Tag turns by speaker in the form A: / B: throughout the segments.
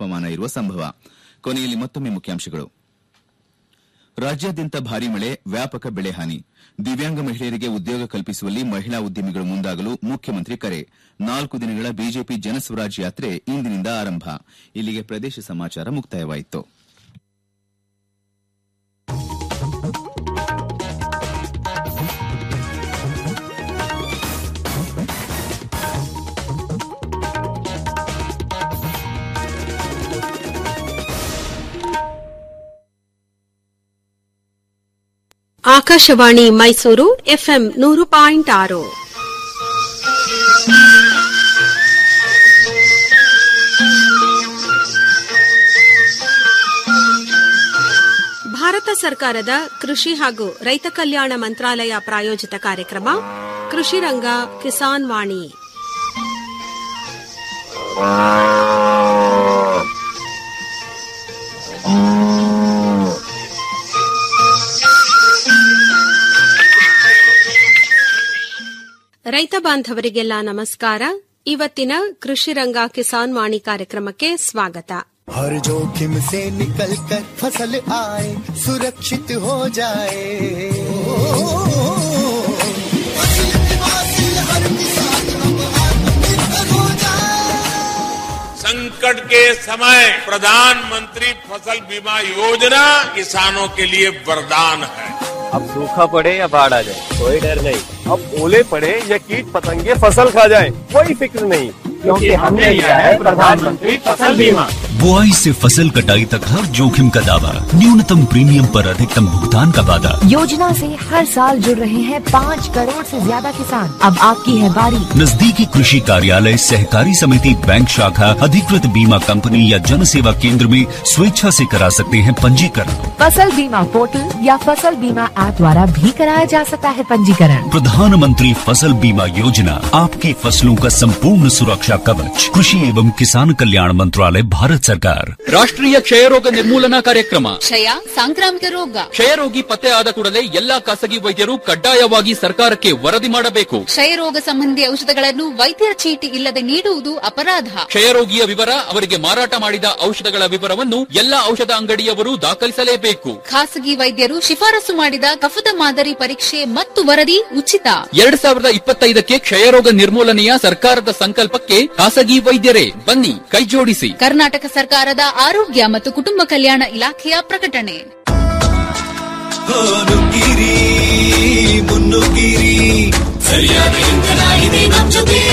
A: ತಾಪಮಾನ ಇರುವ ಸಂಭವ ಕೊನೆಯಲ್ಲಿ ಮತ್ತೊಮ್ಮೆ ಮುಖ್ಯಾಂಶಗಳು ರಾಜ್ಯಾದ್ಯಂತ ಭಾರೀ ಮಳೆ ವ್ಯಾಪಕ ಬೆಳೆ ಹಾನಿ ದಿವ್ಯಾಂಗ ಮಹಿಳೆಯರಿಗೆ ಉದ್ಯೋಗ ಕಲ್ಪಿಸುವಲ್ಲಿ ಮಹಿಳಾ ಉದ್ಯಮಿಗಳು ಮುಂದಾಗಲು ಮುಖ್ಯಮಂತ್ರಿ ಕರೆ ನಾಲ್ಕು ದಿನಗಳ ಬಿಜೆಪಿ ಜನಸ್ವರಾಜ್ ಯಾತ್ರೆ ಇಂದಿನಿಂದ ಆರಂಭ ಇಲ್ಲಿಗೆ ಪ್ರದೇಶ ಸಮಾಚಾರ ಮುಕ್ತಾಯವಾಯಿತು
B: ಆಕಾಶವಾಣಿ ಮೈಸೂರು ಎಫ್ಎಂ ನೂರು ಪಾಯಿಂಟ್ ಆರು ಭಾರತ ಸರ್ಕಾರದ ಕೃಷಿ ಹಾಗೂ ರೈತ ಕಲ್ಯಾಣ ಮಂತ್ರಾಲಯ ಪ್ರಾಯೋಜಿತ ಕಾರ್ಯಕ್ರಮ ಕೃಷಿ ರಂಗ ಕಿಸಾನ್ ವಾಣಿ ರೈತ ಬಾಂಧವರಿಗೆಲ್ಲ ನಮಸ್ಕಾರ ಇವತ್ತಿನ ಕೃಷಿ ರಂಗ ಕಿಸಾನ್ ವಾಣಿ ಕಾರ್ಯಕ್ರಮಕ್ಕೆ ಸ್ವಾಗತ
C: हर जोखिम से निकल कर फसल आए सुरक्षित हो जाए फसल बीमा से हर किसान अब आत्मनिर्भर हो जाए
D: संकट के समय प्रधानमंत्री फसल बीमा योजना किसानों के लिए वरदान है
E: अब सूखा पड़े या बाढ़ आ जाए कोई डर नहीं अब ओले पड़े या कीट पतंगे फसल खा जाए कोई फिक्र नहीं क्योंकि हमने लिया है प्रधानमंत्री फसल बीमा
F: बुआई से फसल कटाई तक हर जोखिम का दावा न्यूनतम प्रीमियम पर अधिकतम भुगतान का वादा
G: योजना से हर साल जुड़ रहे हैं पाँच करोड़ से ज्यादा किसान अब आपकी है बारी
F: नजदीकी कृषि कार्यालय सहकारी समिति बैंक शाखा अधिकृत बीमा कंपनी या जन सेवा केंद्र में स्वेच्छा से करा सकते हैं पंजीकरण
G: फसल बीमा पोर्टल या फसल बीमा ऐप द्वारा भी कराया जा सकता है पंजीकरण
F: प्रधानमंत्री फसल बीमा योजना आपकी फसलों का संपूर्ण सुरक्षा कवच कृषि एवं किसान कल्याण मंत्रालय भारत सरकार
H: ರಾಷ್ಟ್ರೀಯ ಕ್ಷಯರೋಗ ನಿರ್ಮೂಲನಾ ಕಾರ್ಯಕ್ರಮ
I: ಕ್ಷಯ ಸಾಂಕ್ರಾಮಿಕ ರೋಗ
H: ಕ್ಷಯರೋಗಿ ಪತ್ತೆ ಆದ ಕೂಡಲೇ ಎಲ್ಲಾ ಖಾಸಗಿ ವೈದ್ಯರು ಕಡ್ಡಾಯವಾಗಿ ಸರ್ಕಾರಕ್ಕೆ ವರದಿ ಮಾಡಬೇಕು
I: ಕ್ಷಯರೋಗ ಸಂಬಂಧಿ ಔಷಧಗಳನ್ನು ವೈದ್ಯರ ಚೀಟಿ ಇಲ್ಲದೆ ನೀಡುವುದು ಅಪರಾಧ
H: ಕ್ಷಯರೋಗಿಯ ವಿವರ ಅವರಿಗೆ ಮಾರಾಟ ಮಾಡಿದ ಔಷಧಗಳ ವಿವರವನ್ನು ಎಲ್ಲಾ ಔಷಧ ಅಂಗಡಿಯವರು ದಾಖಲಿಸಲೇಬೇಕು
I: ಖಾಸಗಿ ವೈದ್ಯರು ಶಿಫಾರಸು ಮಾಡಿದ ಕಫದ ಮಾದರಿ ಪರೀಕ್ಷೆ ಮತ್ತು ವರದಿ ಉಚಿತ
H: ಎರಡ್ ಸಾವಿರದ ಇಪ್ಪತ್ತೈದಕ್ಕೆ ಕ್ಷಯರೋಗ ನಿರ್ಮೂಲನೆಯ ಸರ್ಕಾರದ ಸಂಕಲ್ಪಕ್ಕೆ ಖಾಸಗಿ ವೈದ್ಯರೇ ಬನ್ನಿ ಕೈಜೋಡಿಸಿ
I: ಕರ್ನಾಟಕ ಸರ್ಕಾರದ ಆರೋಗ್ಯ ಮತ್ತು ಕುಟುಂಬ ಕಲ್ಯಾಣ ಇಲಾಖೆಯ ಪ್ರಕಟಣೆ
C: ನುಗ್ಗಿರಿ ಮುನ್ನುಗ್ಗಿರಿ ಸರಿಯಾದ ಇಂಧನ ಇದೆ ನಮ್ ಜೊತೆ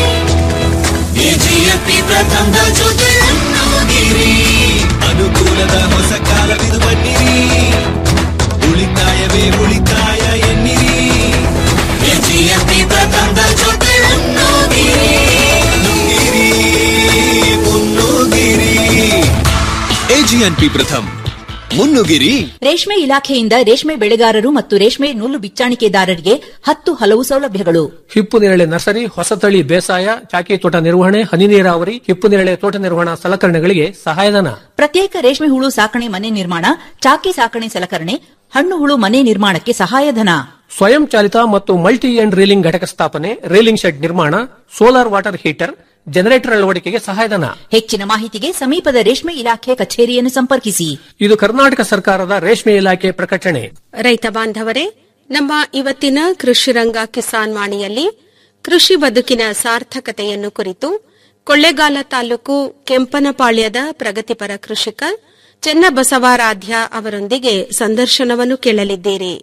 C: ಬಿಜೆಪಿ ಪ್ರಥಮದ ಜೊತೆ ಮುನ್ನುಗ್ಗಿರಿ ಅನುಕೂಲದ ಹೊಸ ಕಾಲವಿದು ಬನ್ನಿರಿ ಉಳಿತಾಯವೇ ಉಳಿತಾಯ ಎನ್ನಿರಿ ಬಿಜೆಪಿ ಪ್ರಥಮದ ಜೊತೆ ಮುನ್ನುಗ್ಗಿರಿ ನುಗ್ಗಿರಿ ಮುನ್ನುಗ್ಗಿರಿ
J: ಎಜಿಎನ್ಪಿ ಪ್ರಥಮ್ ಮುನ್ನುಗಿರಿ
K: ರೇಷ್ಮೆ ಇಲಾಖೆಯಿಂದ ರೇಷ್ಮೆ ಬೆಳೆಗಾರರು ಮತ್ತು ರೇಷ್ಮೆ ನೂಲು ಬಿಚ್ಚಾಣಿಕೆದಾರರಿಗೆ ಹತ್ತು ಹಲವು ಸೌಲಭ್ಯಗಳು
L: ಹಿಪ್ಪು ನೇರಳೆ ನರ್ಸರಿ ಹೊಸತಳಿ ಬೇಸಾಯ ಚಾಕಿ ತೋಟ ನಿರ್ವಹಣೆ ಹನಿ ನೀರಾವರಿ ಹಿಪ್ಪು ನೇರಳೆ ತೋಟ ನಿರ್ವಹಣಾ ಸಲಕರಣೆಗಳಿಗೆ ಸಹಾಯಧನ
K: ಪ್ರತ್ಯೇಕ ರೇಷ್ಮೆ ಹುಳು ಸಾಕಣೆ ಮನೆ ನಿರ್ಮಾಣ ಚಾಕಿ ಸಾಕಣೆ ಸಲಕರಣೆ ಹಣ್ಣು ಹುಳು ಮನೆ ನಿರ್ಮಾಣಕ್ಕೆ ಸಹಾಯಧನ
L: ಸ್ವಯಂ ಚಾಲಿತ ಮತ್ತು ಮಲ್ಟಿ ಎಂಡ್ ರೀಲಿಂಗ್ ಘಟಕ ಸ್ಥಾಪನೆ ರೀಲಿಂಗ್ ಶೆಡ್ ನಿರ್ಮಾಣ ಸೋಲಾರ್ ವಾಟರ್ ಹೀಟರ್ ಜನರೇಟರ್ ಅಳವಡಿಕೆಗೆ ಸಹಾಯಧನ
K: ಹೆಚ್ಚಿನ ಮಾಹಿತಿಗೆ ಸಮೀಪದ ರೇಷ್ಮೆ ಇಲಾಖೆ ಕಚೇರಿಯನ್ನು ಸಂಪರ್ಕಿಸಿ
L: ಇದು ಕರ್ನಾಟಕ ಸರ್ಕಾರದ ರೇಷ್ಮೆ ಇಲಾಖೆ ಪ್ರಕಟಣೆ
B: ರೈತ ಬಾಂಧವರೇ ನಮ್ಮ ಇವತ್ತಿನ ಕೃಷಿ ರಂಗ ಕಿಸಾನ್ ವಾಣಿಯಲ್ಲಿ ಕೃಷಿ ಬದುಕಿನ ಸಾರ್ಥಕತೆಯನ್ನು ಕುರಿತು ಕೊಳ್ಳೇಗಾಲ ತಾಲೂಕು ಕೆಂಪನಪಾಳ್ಯದ ಪ್ರಗತಿಪರ ಕೃಷಿಕ ಚೆನ್ನಬಸವಾರಾಧ್ಯ ಅವರೊಂದಿಗೆ ಸಂದರ್ಶನವನ್ನು ಕೇಳಲಿದ್ದೀರಿ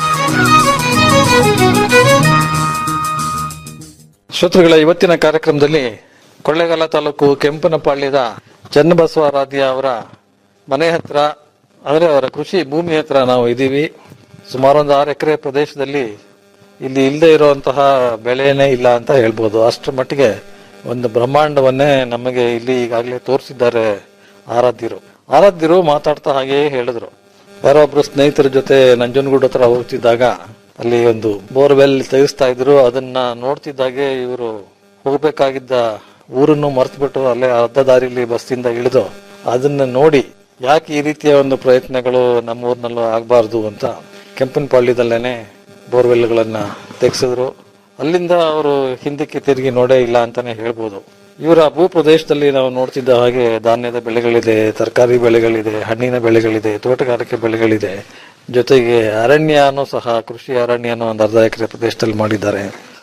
M: ಶ್ರೋತೃಗಳ ಇವತ್ತಿನ ಕಾರ್ಯಕ್ರಮದಲ್ಲಿ ಕೊಳ್ಳೇಗಾಲ ತಾಲೂಕು ಕೆಂಪನಪಾಳ್ಯದ ಚನ್ನಬಸವರಾಧ್ಯ ಅವರ ಮನೆ ಹತ್ರ ಅಂದ್ರೆ ಅವರ ಕೃಷಿ ಭೂಮಿ ಹತ್ರ ನಾವು ಇದ್ದೀವಿ ಸುಮಾರು ಒಂದು ಆರು ಎಕರೆ ಪ್ರದೇಶದಲ್ಲಿ ಇಲ್ಲಿ ಇಲ್ಲದೆ ಇರುವಂತಹ ಬೆಳೆನೇ ಇಲ್ಲ ಅಂತ ಹೇಳ್ಬೋದು ಅಷ್ಟರ ಮಟ್ಟಿಗೆ ಒಂದು ಬ್ರಹ್ಮಾಂಡವನ್ನೇ ನಮಗೆ ಇಲ್ಲಿ ಈಗಾಗಲೇ ತೋರಿಸಿದ್ದಾರೆ ಆರಾಧ್ಯರು ಆರಾಧ್ಯರು ಮಾತಾಡ್ತಾ ಹಾಗೆಯೇ ಹೇಳಿದ್ರು ಯಾರೋ ಒಬ್ರು ಸ್ನೇಹಿತರ ಜೊತೆ ನಂಜನಗೂಡು ಹತ್ರ ಹೋಗ್ತಿದ್ದಾಗ ಅಲ್ಲಿ ಒಂದು ಬೋರ್ವೆಲ್ ತೆಗೆಸ್ತಾ ಇದ್ರು ಅದನ್ನ ನೋಡ್ತಿದ್ದಾಗೆ ಇವರು ಹೋಗ್ಬೇಕಾಗಿದ್ದ ಊರನ್ನು ಮರ್ತ್ಬಿಟ್ಟು ಅಲ್ಲೇ ಅರ್ಧ ದಾರಿಲಿ ಬಸ್ಸಿಂದ ಇಳಿದು ಅದನ್ನ ನೋಡಿ ಯಾಕೆ ಈ ರೀತಿಯ ಒಂದು ಪ್ರಯತ್ನಗಳು ನಮ್ಮ ಊರಿನಲ್ಲೂ ಆಗಬಾರ್ದು ಅಂತ ಕೆಂಪನಪಾಳ್ಯದಲ್ಲೇನೆ ಬೋರ್ವೆಲ್ಗಳನ್ನ ತೆಗೆಸಿದ್ರು ಅಲ್ಲಿಂದ ಅವರು ಹಿಂದಕ್ಕೆ ತಿರುಗಿ ನೋಡೇ ಇಲ್ಲ ಅಂತಾನೆ ಹೇಳ್ಬೋದು ಇವರ ಭೂಪ್ರದೇಶದಲ್ಲಿ ನಾವು ನೋಡ್ತಿದ್ದ ಹಾಗೆ ಧಾನ್ಯದ ಬೆಳೆಗಳಿದೆ ತರಕಾರಿ ಬೆಳೆಗಳಿದೆ ಹಣ್ಣಿನ ಬೆಳೆಗಳಿದೆ ತೋಟಗಾರಿಕೆ ಬೆಳೆಗಳಿದೆ ಜೊತೆಗೆ ಅರಣ್ಯನೂ ಸಹ ಕೃಷಿ ಅರಣ್ಯನೂ ಒಂದು ಅರ್ಧ ಎಕರೆ ಪ್ರದೇಶದಲ್ಲಿ ಮಾಡಿದ್ದಾರೆ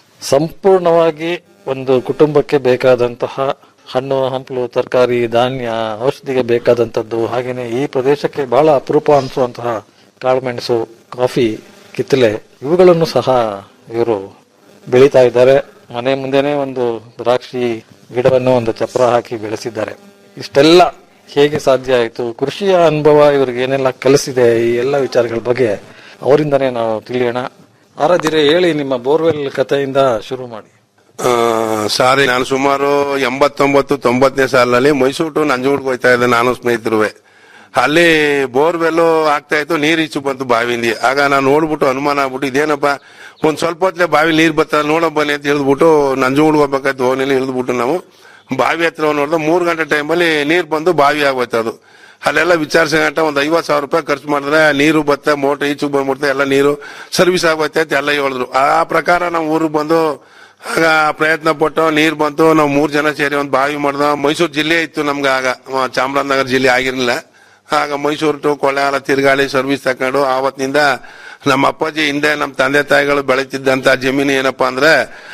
M: ಸಂಪೂರ್ಣವಾಗಿ ಒಂದು ಕುಟುಂಬಕ್ಕೆ ಬೇಕಾದಂತಹ ಹಣ್ಣು ಹಂಪಲು ತರಕಾರಿ ಧಾನ್ಯ ಔಷಧಿಗೆ ಬೇಕಾದಂತದ್ದು ಹಾಗೇನೆ ಈ ಪ್ರದೇಶಕ್ಕೆ ಬಹಳ ಅಪರೂಪ ಅನಿಸುವಂತಹ ಕಾಳುಮೆಣಸು ಕಾಫಿ ಕಿತ್ತಲೆ ಇವುಗಳನ್ನು ಸಹ ಇವರು ಬೆಳೀತಾ ಇದ್ದಾರೆ ಮನೆ ಮುಂದೆನೆ ಒಂದು ದ್ರಾಕ್ಷಿ ಗಿಡವನ್ನು ಒಂದು ಚಪ್ರ ಹಾಕಿ ಬೆಳೆಸಿದ್ದಾರೆ ಇಷ್ಟೆಲ್ಲ ಹೇಗೆ ಸಾಧ್ಯ ಆಯಿತು ಕೃಷಿಯ ಅನುಭವ ಇವ್ರಿಗೆ ಏನೆಲ್ಲ ಕಲಿಸಿದೆ ಈ ಎಲ್ಲ ವಿಚಾರಗಳ ಬಗ್ಗೆ ಅವರಿಂದನೇ ನಾವು ತಿಳಿಯೋಣ ಆರಾಧಿರೆ ಹೇಳಿ ನಿಮ್ಮ ಬೋರ್ವೆಲ್ ಕಥೆಯಿಂದ ಶುರು ಮಾಡಿ
N: ಆ, ಸಾರಿ ನಾನು ಸುಮಾರು ಎಂಬತ್ತೊಂಬತ್ತು ತೊಂಬತ್ತನೇ ಸಾಲಿನಲ್ಲಿ ಮೈಸೂರು ಟು ನಂಜನಗೂಡ್ಗೆ ಹೋಗ್ತಾ ಇದ್ದೆ ನಾನು ಸ್ನೇಹಿತರುವೆ ಅಲ್ಲಿ ಬೋರ್ವೆಲ್ ಆಗ್ತಾ ಇತ್ತು ನೀರ್ ಈಚು ಬಂತು ಬಾವಿಲಿ ಆಗ ನಾನು ನೋಡ್ಬಿಟ್ಟು ಅನುಮಾನ ಆಗ್ಬಿಟ್ಟು ಇದೇನಪ್ಪ ಒಂದ್ ಸ್ವಲ್ಪ ಹೊತ್ತಲೆ ಬಾವಿ ನೀರ್ ಬರ್ತದೆ ನೋಡೋ ಬನ್ನಿ ಅಂತ ಹೇಳಿದ್ಬಿಟ್ಟು ನಂಜನಗೂಡ್ಗೆ ಹೋಗ್ಬೇಕಾಯ್ತು ಓಣಿಲಿ ಇಳಿದ್ಬಿಟ್ಟು ನಾವು ಬಾವಿ ಹತ್ರ ನೋಡಿದ್ರೆ ಮೂರ್ ಗಂಟೆ ಟೈಮಲ್ಲಿ ನೀರ್ ಬಂದು ಬಾವಿ ಆಗೋಯ್ತು ಅದು ಅಲ್ಲೆಲ್ಲ ವಿಚಾರಿಸ ಗಂಟ ಒಂದ್ ಐವತ್ ಸಾವಿರ ರೂಪಾಯಿ ಖರ್ಚು ಮಾಡಿದ್ರೆ ನೀರು ಬತ್ತೆ ಮೋಟರ್ ಈಚು ಬಂದ್ಬಿಡ್ತೆ ಎಲ್ಲ ನೀರು ಸರ್ವಿಸ್ ಆಗೋಯ್ತೆ ಅಂತ ಎಲ್ಲ ಹೇಳಿದ್ರು ಆ ಪ್ರಕಾರ ನಾವು ಊರಿಗೆ ಬಂದು ಆಗ ಪ್ರಯತ್ನ ಪಟ್ಟು ನೀರ್ ಬಂತು ನಾವು ಮೂರ್ ಜನ ಸೇರಿ ಒಂದು ಬಾವಿ ಮಾಡ್ದ ಮೈಸೂರು ಜಿಲ್ಲೆ ಇತ್ತು ನಮ್ಗೆ ಆಗ ಆ, ಚಾಮರಾಜನಗರ ಜಿಲ್ಲೆ ಆಗಿರ್ಲಿಲ್ಲ ಆಗ ಮೈಸೂರು ಟು ಕೊಳ್ಳೆಗಾಲ ತಿರುಗಾಳಿ ಸರ್ವಿಸ್ ತಕೊಂಡು ಆವತ್ತಿನಿಂದ ನಮ್ಮ ಅಪ್ಪಾಜಿ ಹಿಂದೆ ನಮ್ಮ ತಂದೆ ತಾಯಿಗಳು ಬೆಳೀತಿದ್ದಂತ ಜಮೀನು ಏನಪ್ಪಾ ಅಂದ್ರೆ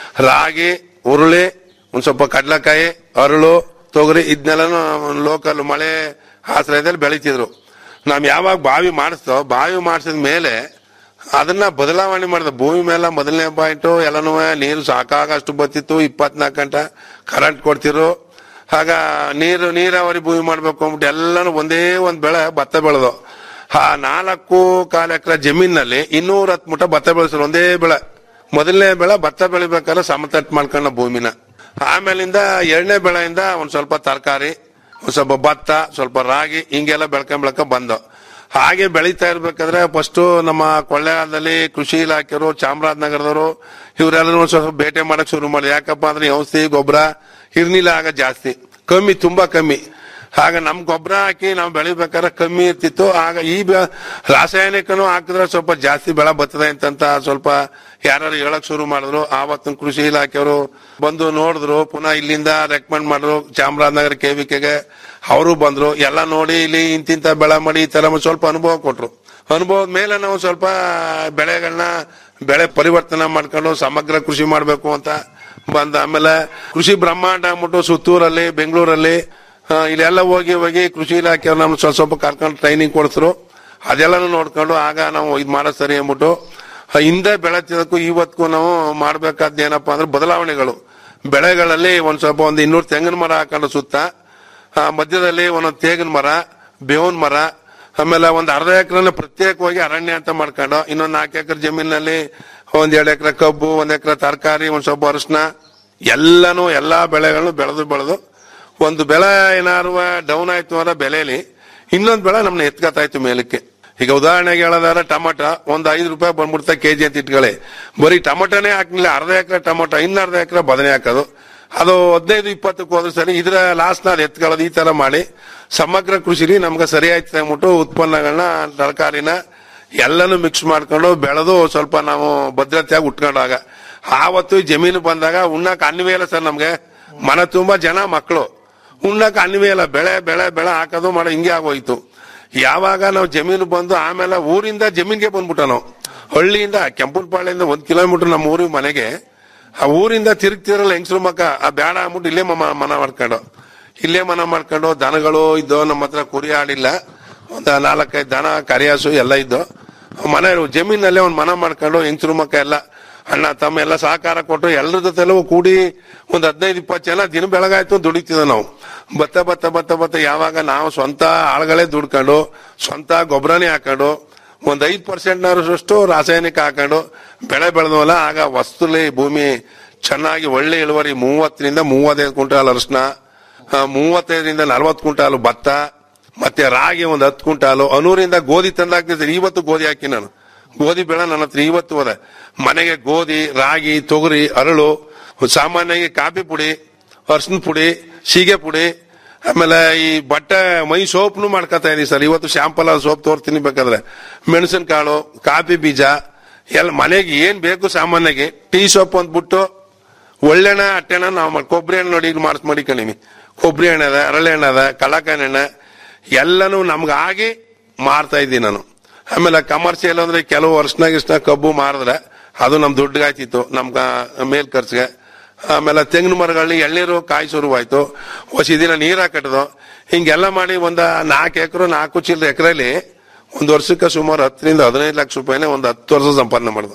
N: ರಾಗಿ ಉರುಳಿ ಒಂದ್ ಸ್ವಲ್ಪ ಕಡ್ಲೆಕಾಯಿ ಅರಳು ತೊಗರಿ ಇದನ್ನೆಲ್ಲ ಲೋಕಲ್ ಮಳೆ ಆಶ್ರಯದಲ್ಲಿ ಬೆಳೀತಿದ್ರು ನಾವ್ ಯಾವಾಗ ಬಾವಿ ಮಾಡಿಸ್ತೋ ಬಾವಿ ಮಾಡಿಸಿದ ಮೇಲೆ ಅದನ್ನ ಬದಲಾವಣೆ ಮಾಡಿದ ಭೂಮಿ ಮೇಲೆ ಮೊದಲನೇ ಪಾಯಿಂಟ್ ಎಲ್ಲನೂ ನೀರು ಸಾಕಾಗಷ್ಟು ಬತ್ತಿತ್ತು ಇಪ್ಪತ್ನಾಲ್ಕು ಗಂಟೆ ಕರೆಂಟ್ ಕೊಡ್ತಿರು ಆಗ ನೀರು ನೀರಾವರಿ ಭೂಮಿ ಮಾಡ್ಬೇಕು ಅಂದ್ಬಿಟ್ಟು ಎಲ್ಲಾನು ಒಂದೇ ಒಂದ್ ಬೆಳೆ ಭತ್ತ ಬೆಳೆದು ಆ ನಾಲ್ಕು ಕಾಲು ಎಕರೆ ಜಮೀನಲ್ಲಿ ಇನ್ನೂರ ಹತ್ತು ಮುಟ ಭತ್ತ ಬೆಳೆಸಿದ್ರು ಒಂದೇ ಬೆಳೆ ಮೊದಲನೇ ಬೆಳೆ ಭತ್ತ ಬೆಳಿಬೇಕಾದ್ರೆ ಸಮತಟ್ಟು ಮಾಡ್ಕೊಂಡ ಭೂಮಿನ ಆಮೇಲಿಂದ ಎರಡನೇ ಬೆಳೆಯಿಂದ ಒಂದ್ ಸ್ವಲ್ಪ ತರಕಾರಿ ಒಂದ್ ಸ್ವಲ್ಪ ಭತ್ತ ಸ್ವಲ್ಪ ರಾಗಿ ಹಿಂಗೆಲ್ಲ ಬೆಳ್ಕೊಂಡ್ ಬೆಳ್ಕೊಂಡ್ ಬಂದು ಹಾಗೆ ಬೆಳೀತಾ ಇರ್ಬೇಕಾದ್ರೆ ಫಸ್ಟ್ ನಮ್ಮ ಕೊಳ್ಳೇಗಾಲದಲ್ಲಿ ಕೃಷಿ ಇಲಾಖೆಯವರು ಚಾಮರಾಜನಗರದವರು ಇವರೆಲ್ಲರೂ ಒಂದ್ ಸ್ವಲ್ಪ ಬೇಟೆ ಮಾಡಕ್ ಶುರು ಮಾಡಿ ಯಾಕಪ್ಪ ಅಂದ್ರೆ ಈ ಔಷಧಿ ಗೊಬ್ಬರ ಇರ್ನಿಲ್ಲ ಆಗ ಜಾಸ್ತಿ ಕಮ್ಮಿ ತುಂಬಾ ಕಮ್ಮಿ ಆಗ ನಮ್ ಗೊಬ್ಬರ ಹಾಕಿ ನಾವು ಬೆಳಿಬೇಕಾದ್ರೆ ಕಮ್ಮಿ ಇರ್ತಿತ್ತು ಆಗ ಈ ಬೆ- ರಾಸಾಯನಿಕನು ಹಾಕಿದ್ರೆ ಸ್ವಲ್ಪ ಜಾಸ್ತಿ ಬೆಳೆ ಬರ್ತದೆ ಅಂತಂತ ಸ್ವಲ್ಪ ಯಾರು ಹೇಳಕ್ ಶುರು ಮಾಡಿದ್ರು ಆವತ್ತಿನ ಕೃಷಿ ಇಲಾಖೆಯವರು ಬಂದು ನೋಡಿದ್ರು ಪುನಃ ಇಲ್ಲಿಂದ ರೆಕಮೆಂಡ್ ಮಾಡಿದ್ರು ಚಾಮರಾಜನಗರ ಕೆವಿಕೆಗೆ ಅವರು ಬಂದ್ರು ಎಲ್ಲ ನೋಡಿ ಇಲ್ಲಿ ಇಂತಿಂತ ಬೆಳೆ ಮಾಡಿ ಈ ತರ ಒಂದ್ ಸ್ವಲ್ಪ ಅನುಭವ ಕೊಟ್ರು ಅನುಭವದ ಮೇಲೆ ನಾವು ಸ್ವಲ್ಪ ಬೆಳೆಗಳನ್ನ ಬೆಳೆ ಪರಿವರ್ತನೆ ಮಾಡ್ಕೊಂಡು ಸಮಗ್ರ ಕೃಷಿ ಮಾಡ್ಬೇಕು ಅಂತ ಬಂದ ಆಮೇಲೆ ಕೃಷಿ ಬ್ರಹ್ಮಾಂಡ ಅಂದ್ಬಿಟ್ಟು ಸುತ್ತೂರಲ್ಲಿ ಬೆಂಗಳೂರಲ್ಲಿ ಆ, ಇಲ್ಲೆಲ್ಲ ಹೋಗಿ ಹೋಗಿ ಕೃಷಿ ಇಲಾಖೆಯವ್ರು ನಮ್ಗೆ ಸ್ವಲ್ಪ ಸ್ವಲ್ಪ ಕರ್ಕೊಂಡು ಟ್ರೈನಿಂಗ್ ಕೊಡ್ತರು ಅದೆಲ್ಲನೂ ನೋಡ್ಕೊಂಡು ಆಗ ನಾವು ಇದ್ ಮಾಡೋದ್ ಸರಿ ಅಂದ್ಬಿಟ್ಟು ಆ, ಹಿಂದೆ ಬೆಳೆತಿದ್ದಕ್ಕೂ ಇವತ್ತಿಗೂ ನಾವು ಮಾಡ್ಬೇಕಾದ ಏನಪ್ಪಾ ಅಂದ್ರೆ ಬದಲಾವಣೆಗಳು ಬೆಳೆಗಳಲ್ಲಿ ಒಂದ್ ಸ್ವಲ್ಪ ಒಂದು ಇನ್ನೂರು ತೆಂಗಿನ ಮರ ಹಾಕೊಂಡು ಸುತ್ತ ಆ, ಮಧ್ಯದಲ್ಲಿ ಒಂದೊಂದು ತೇಗಿನ ಮರ ಬೇವಿನ ಮರ ಆಮೇಲೆ ಒಂದ್ ಅರ್ಧ ಎಕರೆ ಪ್ರತ್ಯೇಕವಾಗಿ ಅರಣ್ಯ ಅಂತ ಮಾಡ್ಕೊಂಡು ಇನ್ನೊಂದ್ ನಾಲ್ಕು ಎಕರೆ ಜಮೀನಲ್ಲಿ ಒಂದ್ ಎರಡು ಎಕರೆ ಕಬ್ಬು ಒಂದ್ ಎಕರೆ ತರಕಾರಿ ಒಂದ್ ಸ್ವಲ್ಪ ಅರಿಶಿನ ಎಲ್ಲಾನು ಎಲ್ಲಾ ಬೆಳೆಗಳನ್ನು ಬೆಳೆದು ಬೆಳೆದು ಒಂದು ಬೆಳೆ ಏನಾರು ಡೌನ್ ಆಯ್ತು ಅಂದ್ರೆ ಬೆಲೆಲಿ ಇನ್ನೊಂದು ಬೆಳೆ ನಮ್ನ ಎತ್ಕತ್ತಾ ಇತ್ತು ಮೇಲಕ್ಕೆ ಈಗ ಉದಾಹರಣೆಗೆ ಹೇಳೋದಾದ್ರೆ ಟೊಮಟ ಒಂದ್ ಐದು ರೂಪಾಯಿ ಬಂದ್ಬಿಡ್ತಾ ಕೆಜಿ ಅಂತ ಇಟ್ಕೊಳ್ಳಿ ಬರೀ ಟೊಮಟನೇ ಹಾಕ್ಲಿಲ್ಲ ಅರ್ಧ ಎಕರೆ ಟೊಮಟ ಇನ್ನ ಅರ್ಧ ಎಕರೆ ಬದನೆ ಹಾಕೋದು ಅದು ಹದಿನೈದು ಇಪ್ಪತ್ತಕ್ಕೆ ಹೋದ್ರೆ ಸರಿ ಇದ್ರ ಲಾಸ್ನ ಅದು ಎತ್ಕೊಳ್ಳೋದು ಈ ತರ ಮಾಡಿ ಸಮಗ್ರ ಕೃಷಿಲಿ ನಮ್ಗೆ ಸರಿ ಆಯ್ತು ಅಂದ್ಬಿಟ್ಟು ಉತ್ಪನ್ನಗಳನ್ನ ತರಕಾರಿನ ಎಲ್ಲಾನು ಮಿಕ್ಸ್ ಮಾಡ್ಕೊಂಡು ಬೆಳೆದು ಸ್ವಲ್ಪ ನಾವು ಭದ್ರತೆಯಾಗಿ ಉಟ್ಕೊಂಡಾಗ ಆವತ್ತು ಈ ಜಮೀನು ಬಂದಾಗ ಉಣ್ಣಕ್ ಅನ್ನವೇ ಇಲ್ಲ ಸರ್ ನಮ್ಗೆ ಮನೆ ತುಂಬಾ ಜನ ಮಕ್ಕಳು ಉಣ್ಣಕ್ ಅನ್ನವೇ ಇಲ್ಲ ಬೆಳೆ ಬೆಳೆ ಬೆಳೆ ಹಾಕೋದು ಮಾಡೋ ಹಿಂಗೆ ಆಗೋಯ್ತು ಯಾವಾಗ ನಾವು ಜಮೀನು ಬಂದು ಆಮೇಲೆ ಊರಿಂದ ಜಮೀನ್ಗೆ ಬಂದ್ಬಿಟ್ಟ ನಾವು ಹಳ್ಳಿಯಿಂದ ಕೆಂಪನಪಾಳ್ಯದಿಂದ ಒಂದ್ ಕಿಲೋಮೀಟರ್ ನಮ್ಮ ಊರಿಗೆ ಮನೆಗೆ ಆ ಊರಿಂದ ತಿರುಗ್ತಿರಲ್ಲ ಹೆಂಗಸ್ರು ಮಕ್ಕ ಆ ಬೇಡ ಅಂದ್ಬಿಟ್ಟು ಇಲ್ಲೇ ಮ- ಮನ ಮಾಡ್ಕೊಂಡು ಇಲ್ಲೇ ಮನ ಮಾಡ್ಕೊಂಡು ದನಗಳು ಇದ್ದು ನಮ್ಮ ಹತ್ರ ಕುರಿ ಆಡಿಲ್ಲ ಒಂದು ನಾಲ್ಕೈದು ದನ ಕರಿಯಾಸು ಎಲ್ಲ ಇದ್ದು ಮನೆ ಜಮೀನಲ್ಲೇ ಒಂದು ಮನ ಮಾಡ್ಕೊಂಡು ಹೆಂಗಸ್ರು ಮಕ್ಕ ಎಲ್ಲ ಅಣ್ಣ ತಮ್ಮ ಎಲ್ಲ ಸಹಕಾರ ಕೊಟ್ಟು ಎಲ್ಲರ ಜೊತೆಲೂ ಕೂಡಿ ಒಂದ್ ಹದಿನೈದು ಇಪ್ಪತ್ತು ಜನ ದಿನ ಬೆಳಗಾಯ್ತು ದುಡಿತಿದ್ದ ನಾವು ಬತ್ತ ಬತ್ತ ಬತ್ತ ಬತ್ತ ಯಾವಾಗ ನಾವು ಸ್ವಂತ ಆಳ್ಗಳೇ ದುಡ್ಕೊಂಡು ಸ್ವಂತ ಗೊಬ್ಬರನೇ ಹಾಕೊಂಡು ಒಂದ್ ಐದ್ ಪರ್ಸೆಂಟ್ ಅಷ್ಟು ರಾಸಾಯನಿಕ ಹಾಕೊಂಡು ಬೆಳೆ ಬೆಳೆದವಲ್ಲ ಆಗ ವಸ್ತುಲಿ ಭೂಮಿ ಚೆನ್ನಾಗಿ ಒಳ್ಳೆ ಇಳುವರಿ ಮೂವತ್ತರಿಂದ ಮೂವತ್ತೈದು ಕ್ವಿಂಟಾಲ್ ಅರಿಶಿನ ಆ, ಮೂವತ್ತೈದರಿಂದ ನಲವತ್ತು ಕ್ವಿಂಟಾಲು ಭತ್ತ ಮತ್ತೆ ರಾಗಿ ಒಂದು ಹತ್ತು ಕ್ವಿಂಟಾಲು ಅನೂರಿಂದ ಗೋಧಿ ತಂದಾಕ್ತಿದ್ದೆ ಇವತ್ತು ಗೋಧಿ ಹಾಕಿ ನಾನು ಗೋಧಿ ಬೆಳೆ ನನ್ನ ಹತ್ರ ಇವತ್ತು ಹೋದೆ ಮನೆಗೆ ಗೋಧಿ ರಾಗಿ ತೊಗರಿ ಅರಳು ಸಾಮಾನ್ಯವಾಗಿ ಕಾಫಿ ಪುಡಿ ಅರ್ಶಿನ ಪುಡಿ ಸೀಗೆ ಪುಡಿ ಆಮೇಲೆ ಈ ಬಟ್ಟೆ ಮೈ ಸೋಪ್ನು ಮಾಡ್ಕೊತಾ ಇದೀನಿ ಸರ್ ಇವತ್ತು ಶಾಂಪಲ್ ಸೋಪ್ ತೋರ್ತೀನಿ ಬೇಕಾದ್ರೆ ಮೆಣಸಿನಕಾಳು ಕಾಫಿ ಬೀಜ ಎಲ್ಲ ಮನೆಗೆ ಏನ್ ಬೇಕು ಸಾಮಾನ್ಯವಾಗಿ ಟೀ ಸೋಪ್ ಅಂದ್ಬಿಟ್ಟು ಒಳ್ಳೆಣ್ಣ ಅಟ್ಟೆಣ್ಣ ನಾವು ಮಾಡಿ ಕೊಬ್ಬರಿ ಹಣ್ಣು ನೋಡಿ ಈಗ ಮಾಡಿಸ್ ಮಡಿಕೊಂಡಿವಿ ಕೊಬ್ಬರಿ ಹಣ್ಣು ಅದ ಅರಳೆ ಹಣ್ಣು ಅದ ಕಲಾಕನ್ ಎಣ್ಣೆ ಎಲ್ಲನೂ ನಮ್ಗೆ ಆಗಿ ಮಾರ್ತಾ ಇದ್ದೀನಿ ನಾನು ಆಮೇಲೆ ಕಮರ್ಷಿಯಲ್ ಅಂದ್ರೆ ಕೆಲವು ವರ್ಷನಾಗ ಇಷ್ಟ ಕಬ್ಬು ಮಾರಿದ್ರೆ ಅದು ನಮ್ ದುಡ್ಡಿಗಾಯ್ತಿತ್ತು ನಮ್ಗ ಮೇಲ್ ಖರ್ಚಿಗೆ ಆಮೇಲೆ ತೆಂಗಿನ ಮರಗಳಲ್ಲಿ ಎಳ್ನೀರು ಕಾಯಿ ಶುರುವಾಯ್ತು ಹೊಸ ದಿನ ನೀರ್ ಹಾಕಟ್ಟದು ಹಿಂಗೆಲ್ಲ ಮಾಡಿ ಒಂದ ನಾಲ್ಕು ಎಕರೆ ನಾಲ್ಕು ಚೀಲದ ಎಕರೆಲಿ ಒಂದು ವರ್ಷಕ್ಕೆ ಸುಮಾರು ಹತ್ತರಿಂದ ಹದಿನೈದು ಲಕ್ಷ ರೂಪಾಯಿನೇ ಒಂದು ಹತ್ತು ವರ್ಷ ಸಂಪಾದನೆ ಮಾಡಿದ